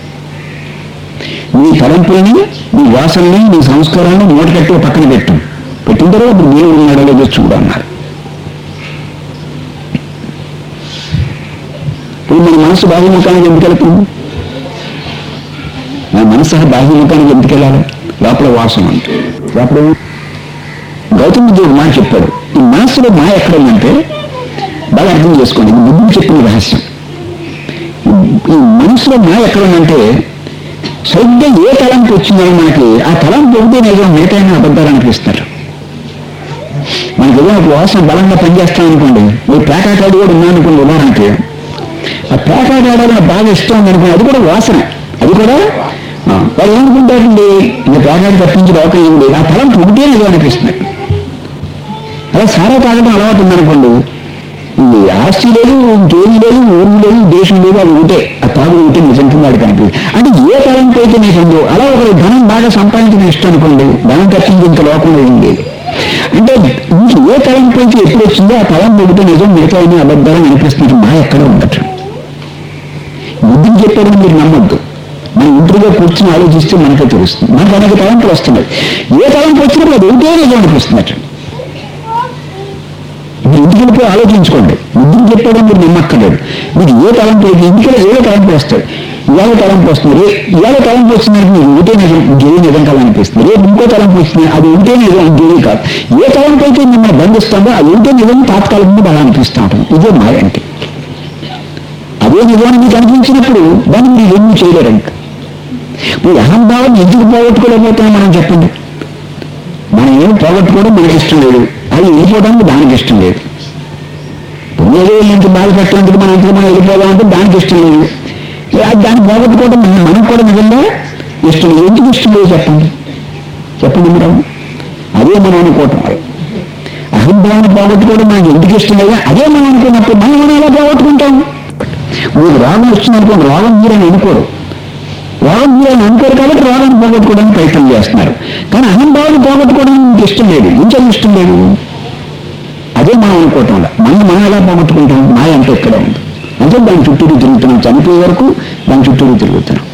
S1: నీ తలంపుల్ని నీ వాసనని నీ సంస్కారాన్ని మూట కట్టి పక్కన పెట్టు పెట్టిన తర్వాత నేను ఉన్నాడో లేదో చూడు అన్నారు ఇప్పుడు మన మనసు బాహుముఖానికి ఎందుకు వెళ్తుంది మనసు బాహ్యముఖానికి ఎందుకు వెళ్ళాలి లోపల వాసన అంటే లోపల గౌతమ దేవుడు మాట చెప్పాడు ఈ మనసులో మా ఎక్కడ ఉందంటే బాగా అర్థం చేసుకోండి ఇది బుద్ధుడు చెప్పిన రహస్యం ఈ- ఈ మనసులో మా ఎక్కడ ఉందంటే సరిగ్గా ఏ తలంపు వచ్చిందో మనకి ఆ తలంపు ఒకటే నిజం మిగతా అబద్ధాలు అనిపిస్తారు మనకి ఏదైనా ఒక వాసన బలంగా పనిచేస్తాం అనుకోండి మీ పేకాటాడు కూడా ఉన్నాయనుకోండి ఉదాహరణకి ఆ పేకాట ఆడాలని బాగా ఇష్టం ఉంది అనుకోండి అది కూడా వాసన అది కూడా ఆ, వాళ్ళు ఏమనుకుంటారండి ఇంకా పేకాట తప్పించి లోకం ఏమి ఆ తలంపు ఒకటే నిజం అనిపిస్తుంది అలా సారా తాగడం అలవాటు ఉందనుకోండి ఇది ఆస్తి లేదు ఇంకేమీ లేదు ఊరు లేదు దేశం లేదు అది ఉంటే ఆ తాగు ఉంటే నిజం కింద వాడికి అనిపిస్తుంది అంటే ఏ తలంపు అయితే నీకు ఉందో అలా ఒకరు ధనం బాగా సంపాదించిన ఇష్టం అనుకోండి ధనం తప్పించి ఇంత లోకంలో ఏం లేదు అంటే నీకు ఏ తలంపు అయితే ఎప్పుడు వచ్చిందో ఆ తలంపు ఒకటి నిజం మిగతా అన్ని అబద్ధాలు అనిపిస్తుంది మా ఎక్కడ ఉండదు బుద్ధిని చెప్పారని మీరు నమ్మొద్దు మనం ఇంటిగా కూర్చొని ఆలోచిస్తే మనకే తెలుస్తుంది మనకు అనేక తలంపులు వస్తున్నాయి ఏ తలంపు వచ్చినప్పుడు అది ఒకటే నిజం అనిపిస్తుంది అట్లా మీరు ఇంటికి వెళ్ళిపోయి ఆలోచించుకోండి బుద్ధిని చెప్పడం మీరు నమ్మక్కర్లేదు మీకు ఏ తలంపు ఇంటికి ఏదో తలంపు వస్తాయి ఇవాళ తలంపు వస్తుంది రే ఇవాళ తలంపు వచ్చిందంటే మీకు ఒకటే నిజం ఇంకేది నిజం కాదు అనిపిస్తుంది రేపు ఇంకో తలంపు వచ్చింది అది ఒకటే నిజం ఇంకేది కాదు ఏ తలంపు అయితే మిమ్మల్ని బంధిస్తుందో అది ఒకటే నిజం తాత్కాలికంగా బాగా అనిపిస్తూ ఉంటుంది ఇదే మాయ అంటే అదే నిజాన్ని మీకు అనిపించినప్పుడు దాన్ని మీరు ఏమీ చేయలేరు ఇంకా ఇప్పుడు అహంభావం ఎందుకు పోగొట్టుకోలేకపోతాం మనం చెప్పండి మనం ఏం పోగొట్టుకోవడం మనకి ఇష్టం లేదు అది వెళ్ళిపోవడానికి దానికి ఇష్టం లేదు పుణ్యదే ఇంత బాధ పెట్టడానికి మనం ఇంట్లో మనం వెళ్ళిపోదాం అంటే దానికి ఇష్టం లేదు అది దాన్ని పోగొట్టుకోవడం మనం- మనకు కూడా నిజంగా ఇష్టం లేదు ఎందుకు ఇష్టం లేదు చెప్పండి చెప్పండి మీరు అదే మనం అనుకోవటం అహంభావాన్ని పోగొట్టుకోవడం మనకి ఎందుకు ఇష్టం లేదు అదే మనం అనుకున్నప్పుడు మనం మనం ఎలా పోగొట్టుకుంటాం మీకు రోగం వచ్చిందనుకోండి రోగం మీరని అనుకోరు రోగం మీరని అనుకోరు కాబట్టి రోగాన్ని పోగొట్టుకోవడానికి ప్రయత్నం చేస్తున్నారు కానీ అహంభావాన్ని పోగొట్టుకోవడానికి మీకు ఇష్టం లేదు ఇంకేం ఇష్టం లేదు అదే మనం అనుకోవటం వల్ల మనం మనం ఎలా పోగొట్టుకుంటాం మాయ అంటే ఎక్కడ ఉంది అంటే దాని చుట్టూరు తిరుగుతున్నాం చనిపోయే వరకు దాని చుట్టూరు తిరుగుతున్నాం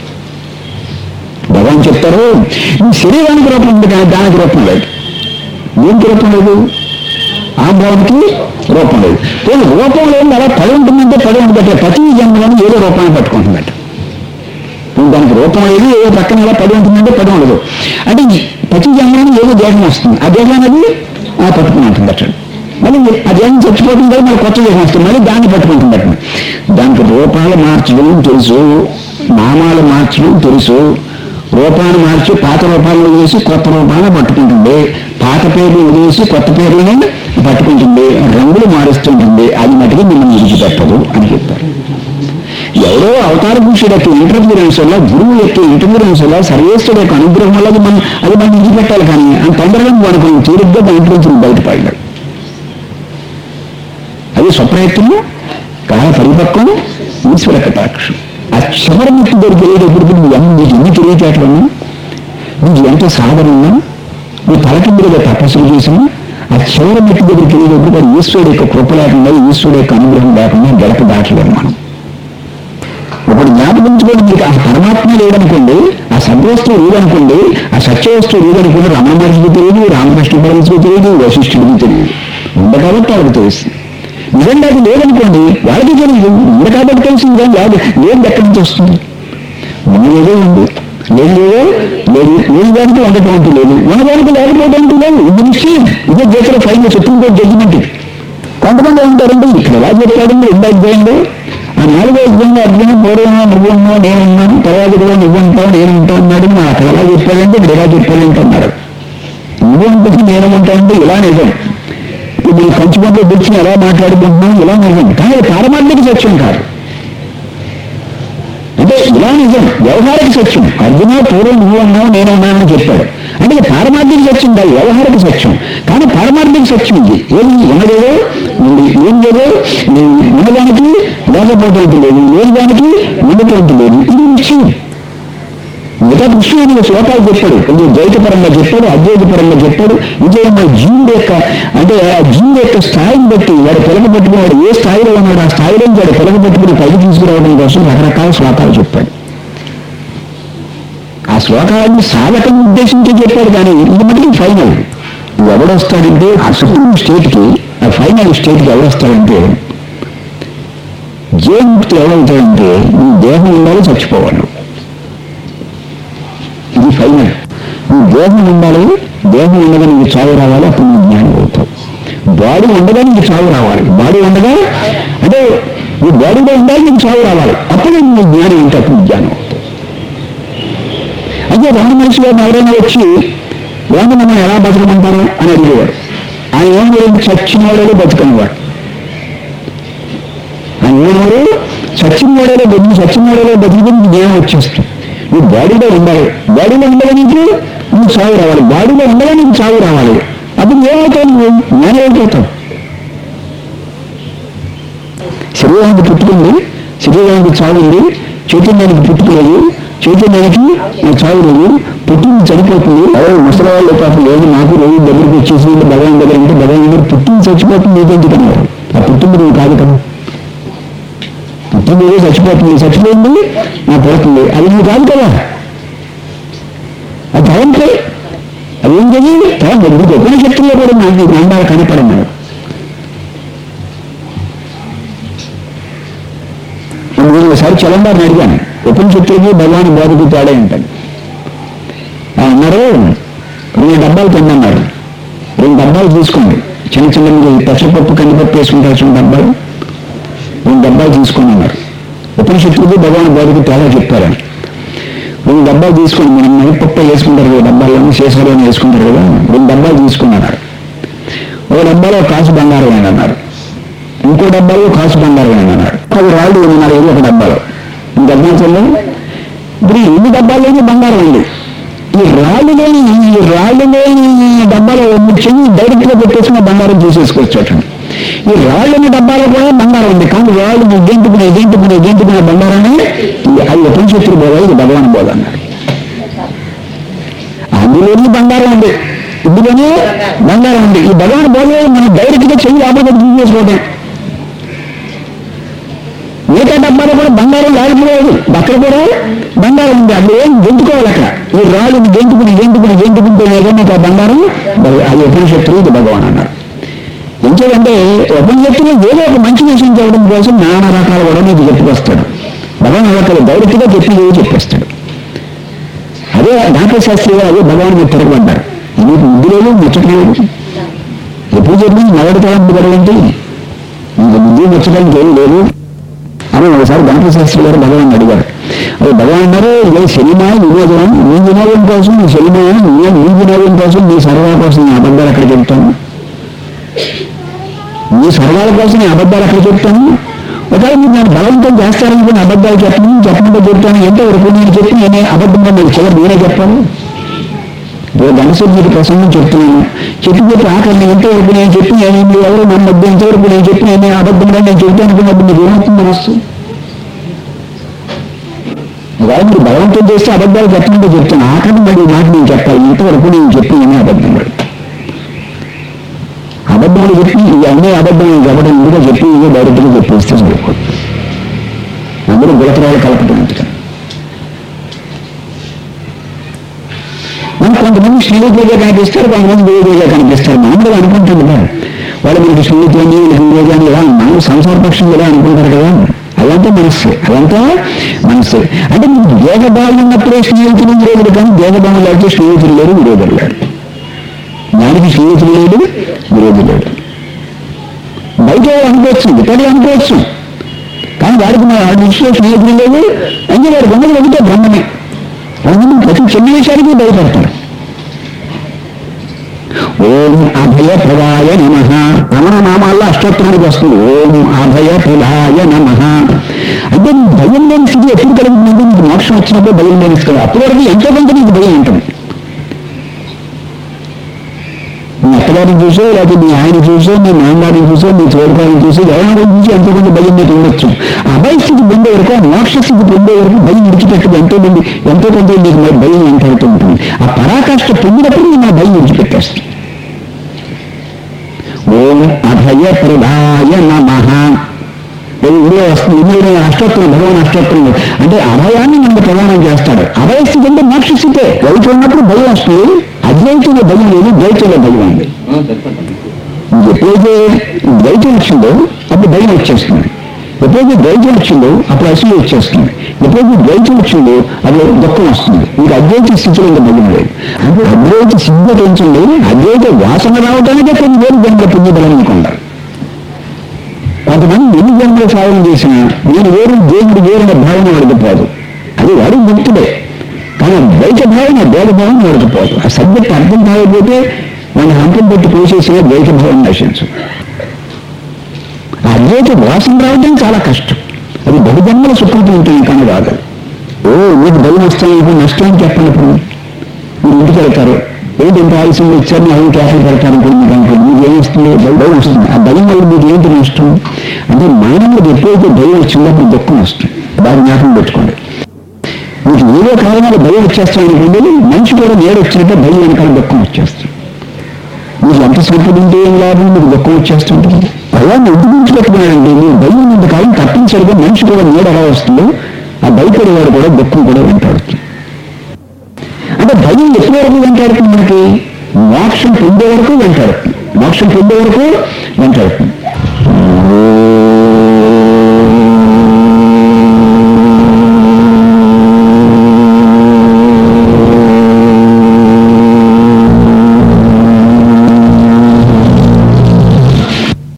S1: భగవాన్ చెప్తారు ఈ శరీరానికి రూపం ఉంది కానీ దానికి రూపం లేదు దేనికి రూపం లేదు ఆ భావానికి రూపం లేదు పోనీ రూపం లేదు అలా పడి ఉంటుందంటే పడి ఉంటుందంటే ప్రతి జన్మలను ఏదో రూపాన్ని పట్టుకుంటుందట పోనీ దానికి రూపం లేదు ఏదో పక్కన ఎలా పడి ఉంటుందంటే పడి ఉండదు అంటే ఈ ప్రతి జన్మలను ఏదో దేహం వస్తుంది ఆ దేహం అనేది ఆ పట్టుకుని ఉంటుంది అట్లా మళ్ళీ ఆ దేహం చచ్చిపోతుంది కదా మళ్ళీ కొత్త దేహం వస్తుంది మళ్ళీ దాన్ని పట్టుకుంటుంది అట్లా దానికి రూపాలు మార్చడం తెలుసు నామాలు మార్చడం తెలుసు రూపాన్ని మార్చి పాత రూపాలను వేసి కొత్త రూపాలను పట్టుకుంటుంది పాత పేర్లు వదిలేసి కొత్త పేర్లను పట్టుకుంటుంది రంగులు మారుస్తుంటుంది అది మటుకు మిమ్మల్ని విడిచిపెట్టదు అని చెప్పారు ఎవరో అవతార పురుషుడు యొక్క ఇంటర్ఫీరెన్స్ వల్ల గురువు యొక్క ఇంటర్ఫీరెన్స్ వల్ల సర్వేశ్వరుడు యొక్క అనుగ్రహం వల్ల అది మనం అది మనం విడిచిపెట్టాలి కానీ అంత తొందరగా మనకు తీరిగ్గా దాంట్లో నుంచి బయటపడలేదు అది స్వప్రయత్నము కాల పరిపక్వం ఈశ్వర కటాక్షం ఆ చివరి ముక్తి దగ్గరికి వెళ్ళేటప్పటికి నువ్వు ఎన్ని నీకు ఎన్ని తెలియచేటన్నా నీకు ఎంత సాధన ఉన్నా నీ తలకి మీద తపస్సులు చేసినా ఆ చివరి ముక్తి దగ్గరికి వెళ్ళేటప్పుడు అది ఈశ్వరుడు యొక్క కృప లేకుండా ఈశ్వరుడు యొక్క అనుగ్రహం లేకుండా గడప దాటలేము మనం ఒకటి జ్ఞాపకించుకోండి మీకు ఆ పరమాత్మ లేదనుకోండి ఆ సద్వస్తువు లేదనుకోండి ఆ సత్యవస్తువు లేదనుకోండి రమణ మహర్షికి తెలియదు రామకృష్ణ పరమశికి తెలియదు వశిష్ఠుడికి తెలియదు ఉంది కాబట్టి వాళ్ళకి తెలుస్తుంది నిజంగా అది లేదనుకోండి వాళ్ళకి తెలియదు ఉంది కాబట్టి తెలిసింది కానీ లేదు లేదు ఎక్కడి నుంచి వస్తుంది ఉన్నదేదో ఉంది లేదు లేదో లేదు లేని దానికి ఉండటం అంటూ లేదు ఉన్నదానికి లేకపోవడం అంటూ లేదు ఇది నిశ్చయం ఇదే దేశంలో ఫైనల్ సుప్రీంకోర్టు జడ్జిమెంట్ ఇది కొంతమంది ఏమంటారంటే ఇక్కడ ఎలా చెప్పాడండి రెండు అధ్యాయంలో ఆ నాలుగో అధ్యాయంలో అర్జున పూర్వమో నువ్వు ఉన్నావు నేను ఉన్నాను తర్వాత కూడా నువ్వు ఉంటావు నేను ఉంటావు అన్నాడు మా అక్కడ ఎలా చెప్పాడంటే ఇక్కడ ఎలా చెప్పాడంటే అన్నారు నువ్వు ఉంటుంది నేను ఉంటానంటే ఇలా నిజం ఇప్పుడు మీరు కంచి పంటలో తెచ్చిన ఎలా మాట్లాడుకుంటున్నాం ఇలా నిజం కానీ అది పారమార్థిక సత్యం కాదు అంటే ఇలా నిజం వ్యవహారిక సత్యం అర్జున పూర్వం నువ్వు ఉన్నావు నేను ఉన్నానని చెప్పాడు అంటే ఇది పారమార్థిక సత్యం కాదు వ్యవహారిక సత్యం కానీ పారమార్థిక సత్యం ఇది ఏది ఉన్నదేదో ఉంది ఏం లేదో నేను ఉన్నదానికి లేకపోవటం లేదు లేని దానికి ఉండటం లేదు ఇది నిశ్చయం మిగతా కృష్ణుడు శ్లోకాలు చెప్పాడు కొంచెం ద్వైతపరంగా చెప్పాడు అద్వైతపరంగా చెప్పాడు విజయమ్మ జీవుడు యొక్క అంటే ఆ జీవుడు యొక్క స్థాయిని బట్టి వాడు పిలక పట్టుకుని వాడు ఏ స్థాయిలో ఉన్నాడు ఆ స్థాయిలో నుంచి వాడు పిలక పట్టుకుని పైకి తీసుకురావడం కోసం రకరకాల శ్లోకాలు చెప్పాడు ఆ శ్లోకాలన్నీ సాధకం ఉద్దేశించి చెప్పాడు కానీ ఇది మటుకు ఫైనల్ నువ్వు ఎవడొస్తాడంటే ఆ సుప్రీం స్టేట్కి ఆ ఫైనల్ స్టేట్కి ఎవడొస్తాడంటే జీవన్ముక్తి ఎవడవుతాడంటే నీ దేహం ఉండాలి చచ్చిపోవాలి దేహం ఉండాలి దేహం ఉండగా నీకు చావు రావాలి అప్పుడు నువ్వు జ్ఞానం అవుతావు బాడీ ఉండగా నీకు చావు రావాలి బాడీ ఉండగా అంటే ఈ బాడీలో ఉండాలి నీకు చావు రావాలి అప్పుడు నువ్వు జ్ఞానం ఏంటి అప్పుడు నువ్వు జ్ఞానం అవుతావు అయితే రెండు మనిషి గారిని ఎవరైనా వచ్చి ఏమన్నా మనం ఎలా బతకమంటారు అని అడిగేవాడు ఆయన ఏం లేదు చచ్చిన వాడే బతుకనివాడు ఆయన ఏమన్నాడు చచ్చిన వాడేలో బతికి చచ్చిన వాడేలో బతికి నీకు జ్ఞానం వచ్చేస్తుంది నువ్వు బాడీలో ఉండాలి బాడీలో ఉండగా నీకు నువ్వు చావు రావాలి బాడీలో ఉండగా నీకు చావు రావాలి అప్పుడు ఏమవుతావు నువ్వు జ్ఞానం అయిపోతావు శరీరానికి పుట్టుకుంది శరీరానికి చావు ఉంది చైతన్యానికి పుట్టుకోలేదు చైతన్యానికి నా చావు లేదు పుట్టింది చనిపోతుంది అదే ముసలి వాళ్ళు పాపం లేదు నాకు రోజు దగ్గరికి వచ్చేసి భగవాన్ దగ్గర అంటే భగవాన్ దగ్గర పుట్టింది చచ్చిపోతుంది నీకెందుకు అన్నారు ఆ పుట్టింది నువ్వు కాదు కదా పుట్టింది ఏదో చచ్చిపోతుంది చచ్చిపోయింది నా పుడుతుంది అది నువ్వు కాదు కదా అది తలంపే అది ఏం తెలియదు తలం నీకు ఉపనిషత్తుల్లో కూడా నాకు గ్రంథాలు కనపడన్నాడు నేను ఒకసారి చలంబారిని అడిగాను ఉపనిషత్తులకి భగవాన్ బోధకు తేడా ఏంటని ఆయన అన్నారు రెండు డబ్బాలు తిన్నన్నారు రెండు డబ్బాలు తీసుకోండి చిన్న చిన్న పెసరపప్పు కందిపప్పు వేసుకుంటారు చిన్న డబ్బాలు రెండు డబ్బాలు తీసుకోండి అన్నారు ఉపనిషత్తులకి భగవాన్ బోధకు తేడా చెప్పారని రెండు డబ్బాలు తీసుకుని మనం మినపప్పు వేసుకుంటారు కదా డబ్బాలను శేషాలు వేసుకుంటారు కదా రెండు డబ్బాలు తీసుకున్నారు ఒక డబ్బాలో ఒక కాసు బంగారం అని అన్నారు ఇంకో డబ్బాలో కాసు బంగారం అని అన్నారు అది రాళ్ళు ఉన్నారు ఏదో ఒక డబ్బాలో ఈ డబ్బా చెల్లి ఇప్పుడు ఈ ఎన్ని డబ్బాల్లోనే బంగారం ఉంది ఈ రాళ్ళు లేని ఈ రాళ్ళు లేని డబ్బాలో చెయ్యి డైరెక్ట్ గా పెట్టేసుకున్న బంగారం తీసేసుకోవచ్చు అటండి ఈ రాళ్ళని డబ్బాలో కూడా బంగారం ఉంది కానీ రాళ్ళు గెంటుకునే గెంటుకునే గెంటుకునే బంగారాన్ని ఈ- అది ఉపనిషత్తులు బోధ ఇది భగవాన్ బోధ అన్నారు అందులోనే బంగారం ఉంది ఇందులోనే బంగారం ఉంది ఈ భగవాన్ బోధ మనం డైరెక్ట్ గా చెయ్యి లోపలికి తీసేసుకోవడం మిగతా డబ్బాలో కూడా బంగారం లేకపోలేదు అక్కడ కూడా బంగారం ఉంది అక్కడ ఏం గెంటుకోవాలి అక్కడ ఈ రాళ్ళని గెంటుకుని గెంటుకుని గెంటుకుంటే ఏదైనా ఆ బంగారం బ- అది ఉపనిషత్తులు ఇది భగవాన్ అన్నారు ఎందుకంటే ఉపనిషత్తులు ఏదో ఒక మంచి విషయం చెప్పడం కోసం నానా రకాల కూడా నీకు చెప్పుకొస్తాడు భగవాన్ అలా డైరెక్ట్ గా చెప్పి ఏదో చెప్పేస్తాడు అదే డాక్టర్ శాస్త్రి గారు అదే భగవాన్ మీద తిరగబడ్డారు నీకు బుద్ధి లేదు ముచ్చట లేదు ఎప్పుడు చెప్పింది నగడతలం బుద్ధి నీకు బుద్ధి ముచ్చడానికి ఏం లేదు అని ఒకసారి డాక్టర్ శాస్త్రి గారు భగవాన్ అడిగారు అది భగవాన్ అన్నారు ఇదే సినిమా వినోదం నీ వినోదం కోసం నీ సినిమా నీ నీ వినోదం కోసం నీ సర్వాల కోసం నీ అబద్ధాలు అక్కడ చెప్తాను నీ సర్వాల కోసం నీ అబద్ధాలు అక్కడ చెప్తాను ఒకవేళ మీరు నేను బలవంతం చేస్తారనుకుని అబద్ధాలు చెప్పను చెప్పకుండా చెప్తాను ఎంతవరకు నేను చెప్పి నేనే అబద్ధంగా మీరు చివరి నేనే చెప్పాను ఇప్పుడు గణసూర్యుడి ప్రసంగం చెప్తున్నాను చెప్పి చెప్పి ఆఖరి ఎంతవరకు నేను చెప్పి నేను మీరు ఎవరు నమ్మద్దు ఎంతవరకు నేను చెప్పి నేనే అబద్ధంగా నేను చెప్తాను అనుకున్నప్పుడు మీకు ఏమవుతుంది మనస్సు ఒకవేళ మీరు బలవంతం చేస్తే అబద్ధాలు చెప్పకుండా చెప్తాను ఆఖరి మరి ఈ మాట నేను చెప్పాలి ఇంతవరకు నేను చెప్పి నేనే అబద్ధం పడి అబద్ధాలు చెప్పి ఇవన్నీ అబద్ధం చెప్పడం ఎందుకో చెప్పి ఇవే డైరెక్ట్గా చెప్పేస్తే సరిపోదు అందరూ గులకరాలు కలపడం ఎందుకని మనకు కొంతమంది స్నేహితులుగా కనిపిస్తారు కొంతమంది వేరుగా కనిపిస్తారు మామూలుగా అనుకుంటుంది కదా వాళ్ళు మీకు స్నేహితులని వీళ్ళకి వేరుగా అని ఇలా మనం సంసార పక్షం ఇలా అనుకుంటారు కదా అదంతా మనస్సు అదంతా మనస్సు అంటే మీకు దేహభావం ఉన్నప్పుడే స్నేహితులు విరోధులు కానీ దేహభావం లేకపోతే స్నేహితులు లేరు విరోధులు లేరు దానికి స్నేహితులు లేడు విరోధులు లేడు బయట వాడు అనుకోవచ్చు ఇతరులు అనుకోవచ్చు కానీ వాడికి మన వాడి దృష్టిలో స్నేహితులు లేదు అంటే వాడు గొంగలు వెళ్తే బ్రహ్మమే కొంతమంది ప్రతి చిన్న విషయానికి భయపడతారు ఓం అభయ ప్రదాయ నమ రమణ నామాల్లో అష్టోత్తరానికి వస్తుంది ఓం అభయ ప్రదాయ నమ అంటే నీకు భయం లేని స్థితి ఎప్పుడు కలుగుతుందంటే నీకు మోక్షం వచ్చినప్పుడు భయం లేని స్థితి అప్పటి వరకు ఎంతో కొంత నీకు భయం ఉంటుంది మీ అత్తగారిని చూసో లేకపోతే మీ ఆయన చూసో మీ నాన్నగారిని చూసో మీ తోడుగారిని చూసో ఎవరిని చూసి ఎంతో కొంత భయం మీకు ఉండొచ్చు అభయ స్థితి పొందే వరకు ఆ మోక్ష స్థితి పొందే వరకు భయం విడిచిపెట్టదు ఎంతో మంది ఎంతో కొంత మీకు మరి భయం ఏంటంటూ ఉంటుంది ఆ పరాకాష్ట పొందినప్పుడు మన భయం విడిచిపెట్టేస్తుంది ఓం అభయ ప్రదాయ నమః ఇది ఇందులో వస్తుంది ఇందులో అష్టోత్తరం భగవాన్ అష్టోత్తరం అంటే అభయాన్ని మనకు ప్రదానం చేస్తాడు అభయ స్థితి అంటే మోక్ష స్థితే వైపు ఉన్నప్పుడు భయం వస్తుంది అద్వైతంలో భయం లేదు ద్వైతంలో భయం ఉంది ఎప్పుడైతే ద్వైతం వచ్చిందో అప్పుడు భయం వచ్చేస్తుంది ఎప్పుడైతే ద్వైతం వచ్చిందో అప్పుడు అసలు వచ్చేస్తుంది ఎప్పుడైతే ద్వైతం వచ్చిందో అది దుఃఖం వస్తుంది ఇంకా అద్వైత స్థితిలో ఇంకా భయం లేదు అంటే అద్వైత సిద్ధి పెంచండి అద్వైత వాసన రావడానికే కొన్ని వేలు జన్మల పుణ్యబలం మీకు ఉండాలి కొంతమంది ఎన్ని జన్మల సాధన చేసినా నేను వేరు దేవుడు వేరున్న భావన వాడిపోదు అది వాడు ముక్తుడే కానీ ద్వైత భావన భేద భావన వాడిపోదు ఆ సబ్జెక్ట్ అర్థం కాకపోతే మన హంతం పెట్టి పోసేసిన ద్వైత భావన నశించు ఆ అద్వైత వాసన రావడం చాలా కష్టం అది బహుజన్మల సుఖంతో ఉంటుంది కానీ రాదు ఓ మీకు భయం వస్తాయి నష్టం చెప్పండి ఇప్పుడు మీరు ఇంటికి వెళ్తారు ఏంటి ఇంత ఆలస్యం ఇచ్చారు నా ఐదు క్లాసులు పెడతారు ఇప్పుడు మీకు అనుకోండి మీకు ఏం వస్తుంది భయం భయం వస్తుంది ఆ భయం వల్ల మీకు ఏంటి నష్టం అంటే మానవుడికి ఎప్పుడైతే భయం వచ్చిందో అప్పుడు దుఃఖం వస్తుంది బాగా జ్ఞాపకం పెట్టుకోండి మీకు ఏదో కారణాలు భయం వచ్చేస్తాయి అనుకోండి మనిషి కూడా నేడు వచ్చినట్టే భయం వెనకాల దుఃఖం వచ్చేస్తుంది మీకు ఎంత సంపద ఉంటే ఏం లాభం మీకు దుఃఖం వచ్చేస్తుంటుంది భయాన్ని ఎందుకు ఉంచిపెట్టుకున్నాడండి మీరు భయం ఇంతకాలం తప్పించడిగా మనిషి కూడా నీడ ఎలా వస్తుందో ఆ భయపడేవాడు కూడా దుఃఖం కూడా వెంటాడుతుంది అంటే భయం ఎప్పటి వరకు వెంటాడుతుంది మనకి మోక్షం పొందే వరకు వెంటాడుతుంది మోక్షం పొందే వరకు వెంటాడుతుంది